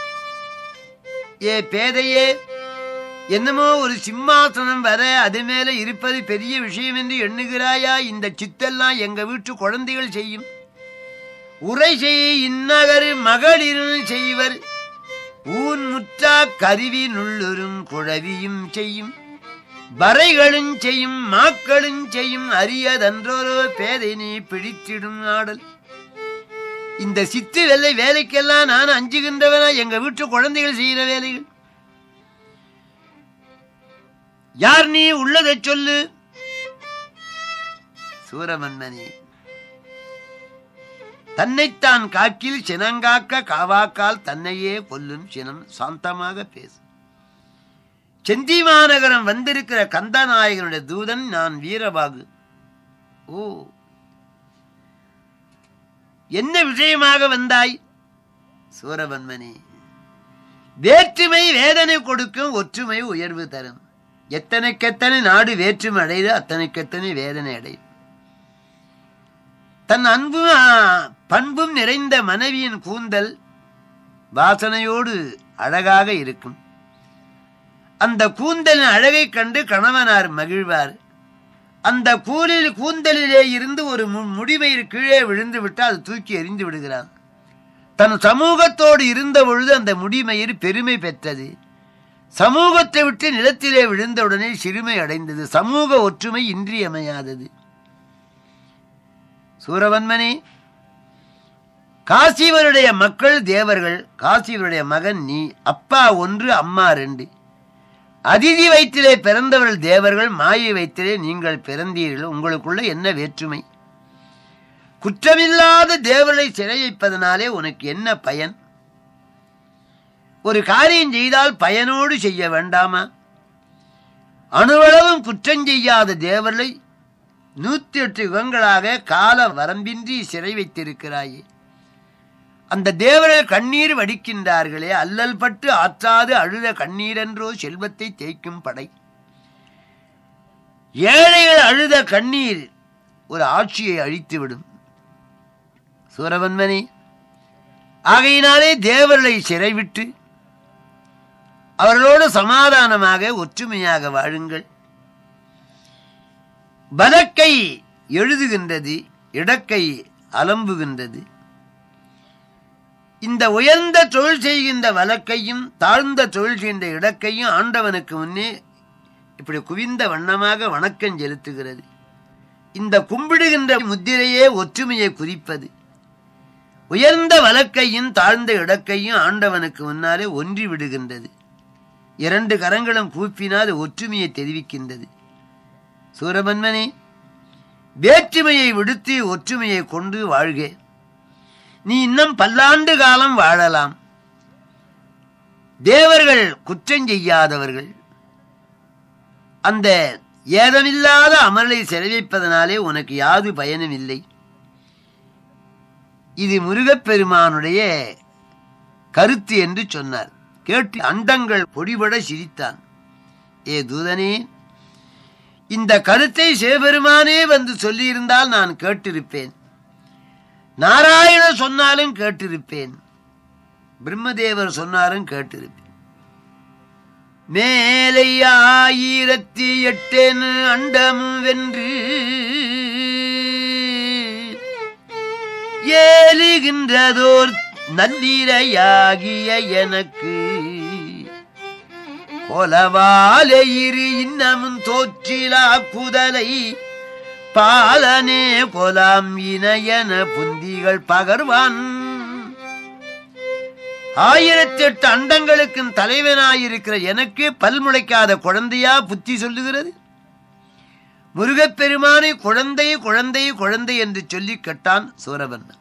ஏ பேதையே என்னமோ ஒரு சிம்மாசனம் வர அது மேல இருப்பது பெரிய விஷயம் என்று எண்ணுகிறாயா இந்த சித்தெல்லாம் எங்க வீட்டு குழந்தைகள் செய்யும் உரை செய் இந்நகரு மகளிரும் செய்வர் ஊன் முற்றா கருவி நுள்ளுரும் குழவியும் செய்யும் வரைகளும் செய்யும் மாக்களும் செய்யும் அரியதன்றோரோ பேதை நீ பிடித்திடும் ஆடல் இந்த சித்து வெள்ளை வேலைக்கெல்லாம் நான் அஞ்சுகின்றவனா எங்க வீட்டு குழந்தைகள் செய்கிற வேலைகள் யார் நீ உள்ளதை சொல்லு சூரமன்னனே தன்னைத்தான் காக்கில் சினங்காக்க காவாக்கால் தன்னையே கொல்லும் சினம் சாந்தமாக பேசு செந்தி மாநகரம் வந்திருக்கிற கந்தநாயகனுடைய தூதன் நான் வீரபாகு ஓ என்ன விஷயமாக வந்தாய் சூரபன்மனே வேற்றுமை வேதனை கொடுக்கும் ஒற்றுமை உயர்வு தரும் எத்தனைக்கெத்தனை நாடு வேற்றுமை அடையுது அத்தனைக்கெத்தனை வேதனை அடையும் தன் அன்பும் ஆ, பண்பும் நிறைந்த மனைவியின் கூந்தல் வாசனையோடு அழகாக இருக்கும் அந்த கூந்தலின் அழகைக் கண்டு கணவனார் மகிழ்வார் அந்த கூலில் கூந்தலிலே இருந்து ஒரு மு- முடிமயிர் கீழே விழுந்து விட்டால் அது தூக்கி எறிந்து விடுகிறான் தன் சமூகத்தோடு இருந்த பொழுது அந்த முடிமயிர் பெருமை பெற்றது சமூகத்தை விட்டு நிலத்திலே விழுந்தவுடனே சிறுமை அடைந்தது சமூக ஒற்றுமை இன்றியமையாதது சூரவன்மனே காசிவருடைய மக்கள் தேவர்கள் காசிவருடைய மகன் நீ அப்பா ஒன்று அம்மா ரெண்டு அதிதி வயிற்றிலே பிறந்தவர்கள் தேவர்கள் மாயை வயிற்றிலே நீங்கள் பிறந்தீர்கள் உங்களுக்குள்ள என்ன வேற்றுமை குற்றமில்லாத தேவர்களை சிறை வைப்பதனாலே உனக்கு என்ன பயன் ஒரு காரியம் செய்தால் பயனோடு செய்ய வேண்டாமா அணுவளவும் குற்றம் செய்யாத தேவர்களை நூத்தி எட்டு யுகங்களாக கால வரம்பின்றி சிறை வைத்திருக்கிறாயே அந்த தேவர்கள் கண்ணீர் வடிக்கின்றார்களே அல்லல் பட்டு ஆற்றாது அழுத கண்ணீரென்றோ செல்வத்தை தேய்க்கும் படை ஏழைகள் அழுத கண்ணீர் ஒரு ஆட்சியை அழித்துவிடும் சூரவன்மனே ஆகையினாலே தேவர்களை சிறைவிட்டு அவர்களோடு சமாதானமாக ஒற்றுமையாக வாழுங்கள் வலக்கை எழுதுகின்றது இடக்கை அலம்புகின்றது இந்த உயர்ந்த தொழில் செய்கின்ற வழக்கையும் தாழ்ந்த தொழில் செய்கின்ற இடக்கையும் ஆண்டவனுக்கு முன்னே இப்படி குவிந்த வண்ணமாக வணக்கம் செலுத்துகிறது இந்த கும்பிடுகின்ற முத்திரையே ஒற்றுமையை குறிப்பது உயர்ந்த வழக்கையும் தாழ்ந்த இடக்கையும் ஆண்டவனுக்கு முன்னாலே ஒன்றி விடுகின்றது இரண்டு கரங்களும் கூப்பினால் ஒற்றுமையை தெரிவிக்கின்றது சூரபன்மனே வேற்றுமையை விடுத்து ஒற்றுமையை கொண்டு வாழ்க நீ இன்னும் பல்லாண்டு காலம் வாழலாம் தேவர்கள் குற்றம் செய்யாதவர்கள் அந்த ஏதமில்லாத அமலை செலவிப்பதனாலே உனக்கு யாது பயனும் இல்லை இது முருகப்பெருமானுடைய கருத்து என்று சொன்னார் கேட்டு அண்டங்கள் பொடிபட சிரித்தான் ஏ தூதனே இந்த கருத்தை சிவபெருமானே வந்து சொல்லியிருந்தால் நான் கேட்டிருப்பேன் நாராயண சொன்னாலும் கேட்டிருப்பேன் பிரம்மதேவர் சொன்னாலும் கேட்டிருப்பேன் மேலை ஆயிரத்தி எட்டேனு அண்டம் வென்று ஏலுகின்றதோர் நல்லிரையாகிய எனக்கு கொலவாலே இரு இன்னமும் தோற்றிலா குதலை பாலனே கொலாம் இணையன புந்திகள் பகர்வான் ஆயிரத்தி எட்டு அண்டங்களுக்கு தலைவனாயிருக்கிற எனக்கு பல்முளைக்காத குழந்தையா புத்தி சொல்லுகிறது முருகப்பெருமானை குழந்தை குழந்தை குழந்தை என்று சொல்லி கேட்டான் சூரபன்மன்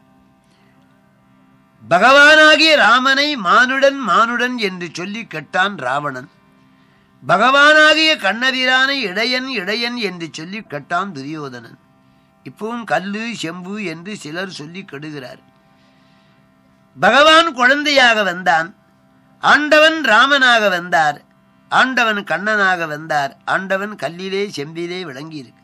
பகவானாகிய ராமனை மானுடன் மானுடன் என்று சொல்லி கேட்டான் ராவணன் பகவானாகிய கண்ணபிரானை இடையன் இடையன் என்று சொல்லி கேட்டான் துரியோதனன் இப்பவும் கல்லு செம்பு என்று சிலர் சொல்லி கெடுகிறார் பகவான் குழந்தையாக வந்தான் ஆண்டவன் ராமனாக வந்தார் ஆண்டவன் கண்ணனாக வந்தார் ஆண்டவன் கல்லிலே செம்பிலே விளங்கி இருக்கு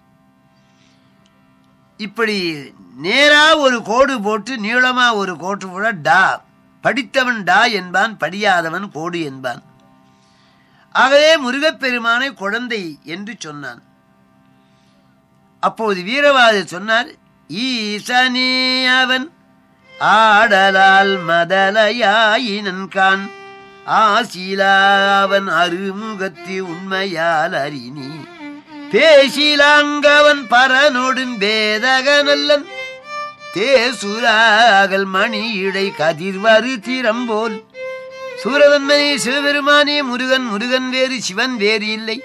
இப்படி நேரா ஒரு கோடு போட்டு நீளமா ஒரு கோட்டு போட டா படித்தவன் டா என்பான் படியாதவன் கோடு என்பான் ஆகவே முருகப்பெருமானை குழந்தை என்று சொன்னான் அப்போது வீரவாதி சொன்னார் ஈசனே அவன் ஆடலால் மதலையாயினன் கான் ஆசிலாவன் அருமுகத்து உண்மையால் அறினி பேசிலாங்கவன் பரனோடும் பேதக நல்லன் தேசுராகல் மணி இடை கதிர்வரு திறம்போல் சூரவன்மனே சிவபெருமானே முருகன் முருகன் வேறு சிவன் வேறு இல்லை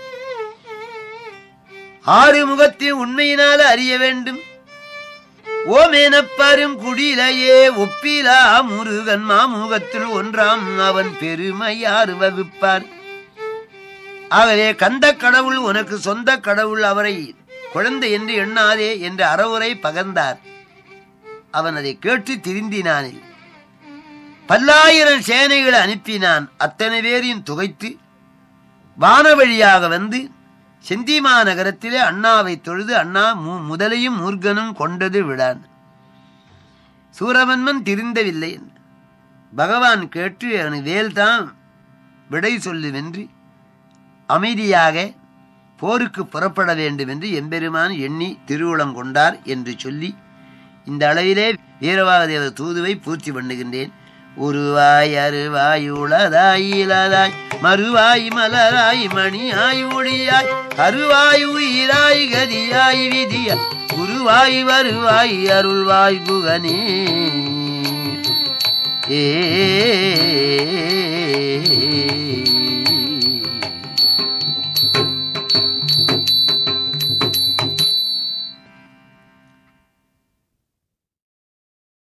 ஆறு முகத்தை உண்மையினால அறிய வேண்டும் ஓமேனப்பாரும் குடிலையே ஒப்பிலா முருகன் மாமுகத்தில் ஒன்றாம் அவன் பெருமையார் வகுப்பார் ஆகவே கந்த கடவுள் உனக்கு சொந்த கடவுள் அவரை குழந்தை என்று எண்ணாதே என்று அறவுரை பகர்ந்தார் அவன் அதை கேட்டு திருந்தினானில் பல்லாயிரம் சேனைகளை அனுப்பினான் அத்தனை பேரையும் துகைத்து வானவழியாக வந்து செந்திமா நகரத்திலே அண்ணாவை தொழுது அண்ணா மு- முதலையும் மூர்க்கனும் கொண்டது விடான் சூரவன்மன் திருந்தவில்லை பகவான் கேட்டு அவனு வேல்தான் விடை சொல்லுவென்று அமைதியாக போருக்கு புறப்பட வேண்டும் என்று எம்பெருமான் எண்ணி திருவுளம் கொண்டார் என்று சொல்லி இந்த அளவிலே வீரவாகதேவர் தூதுவை பூர்த்தி பண்ணுகின்றேன் உருவாய் அருவாய் உளதாய் இலதாய் மறுவாய் மலராய் மணியாய் ஒளியாய் கருவாய் உயிராய் கதியாய் விதியாய் குருவாய் வருவாய் அருள்வாய் குகனே ஏ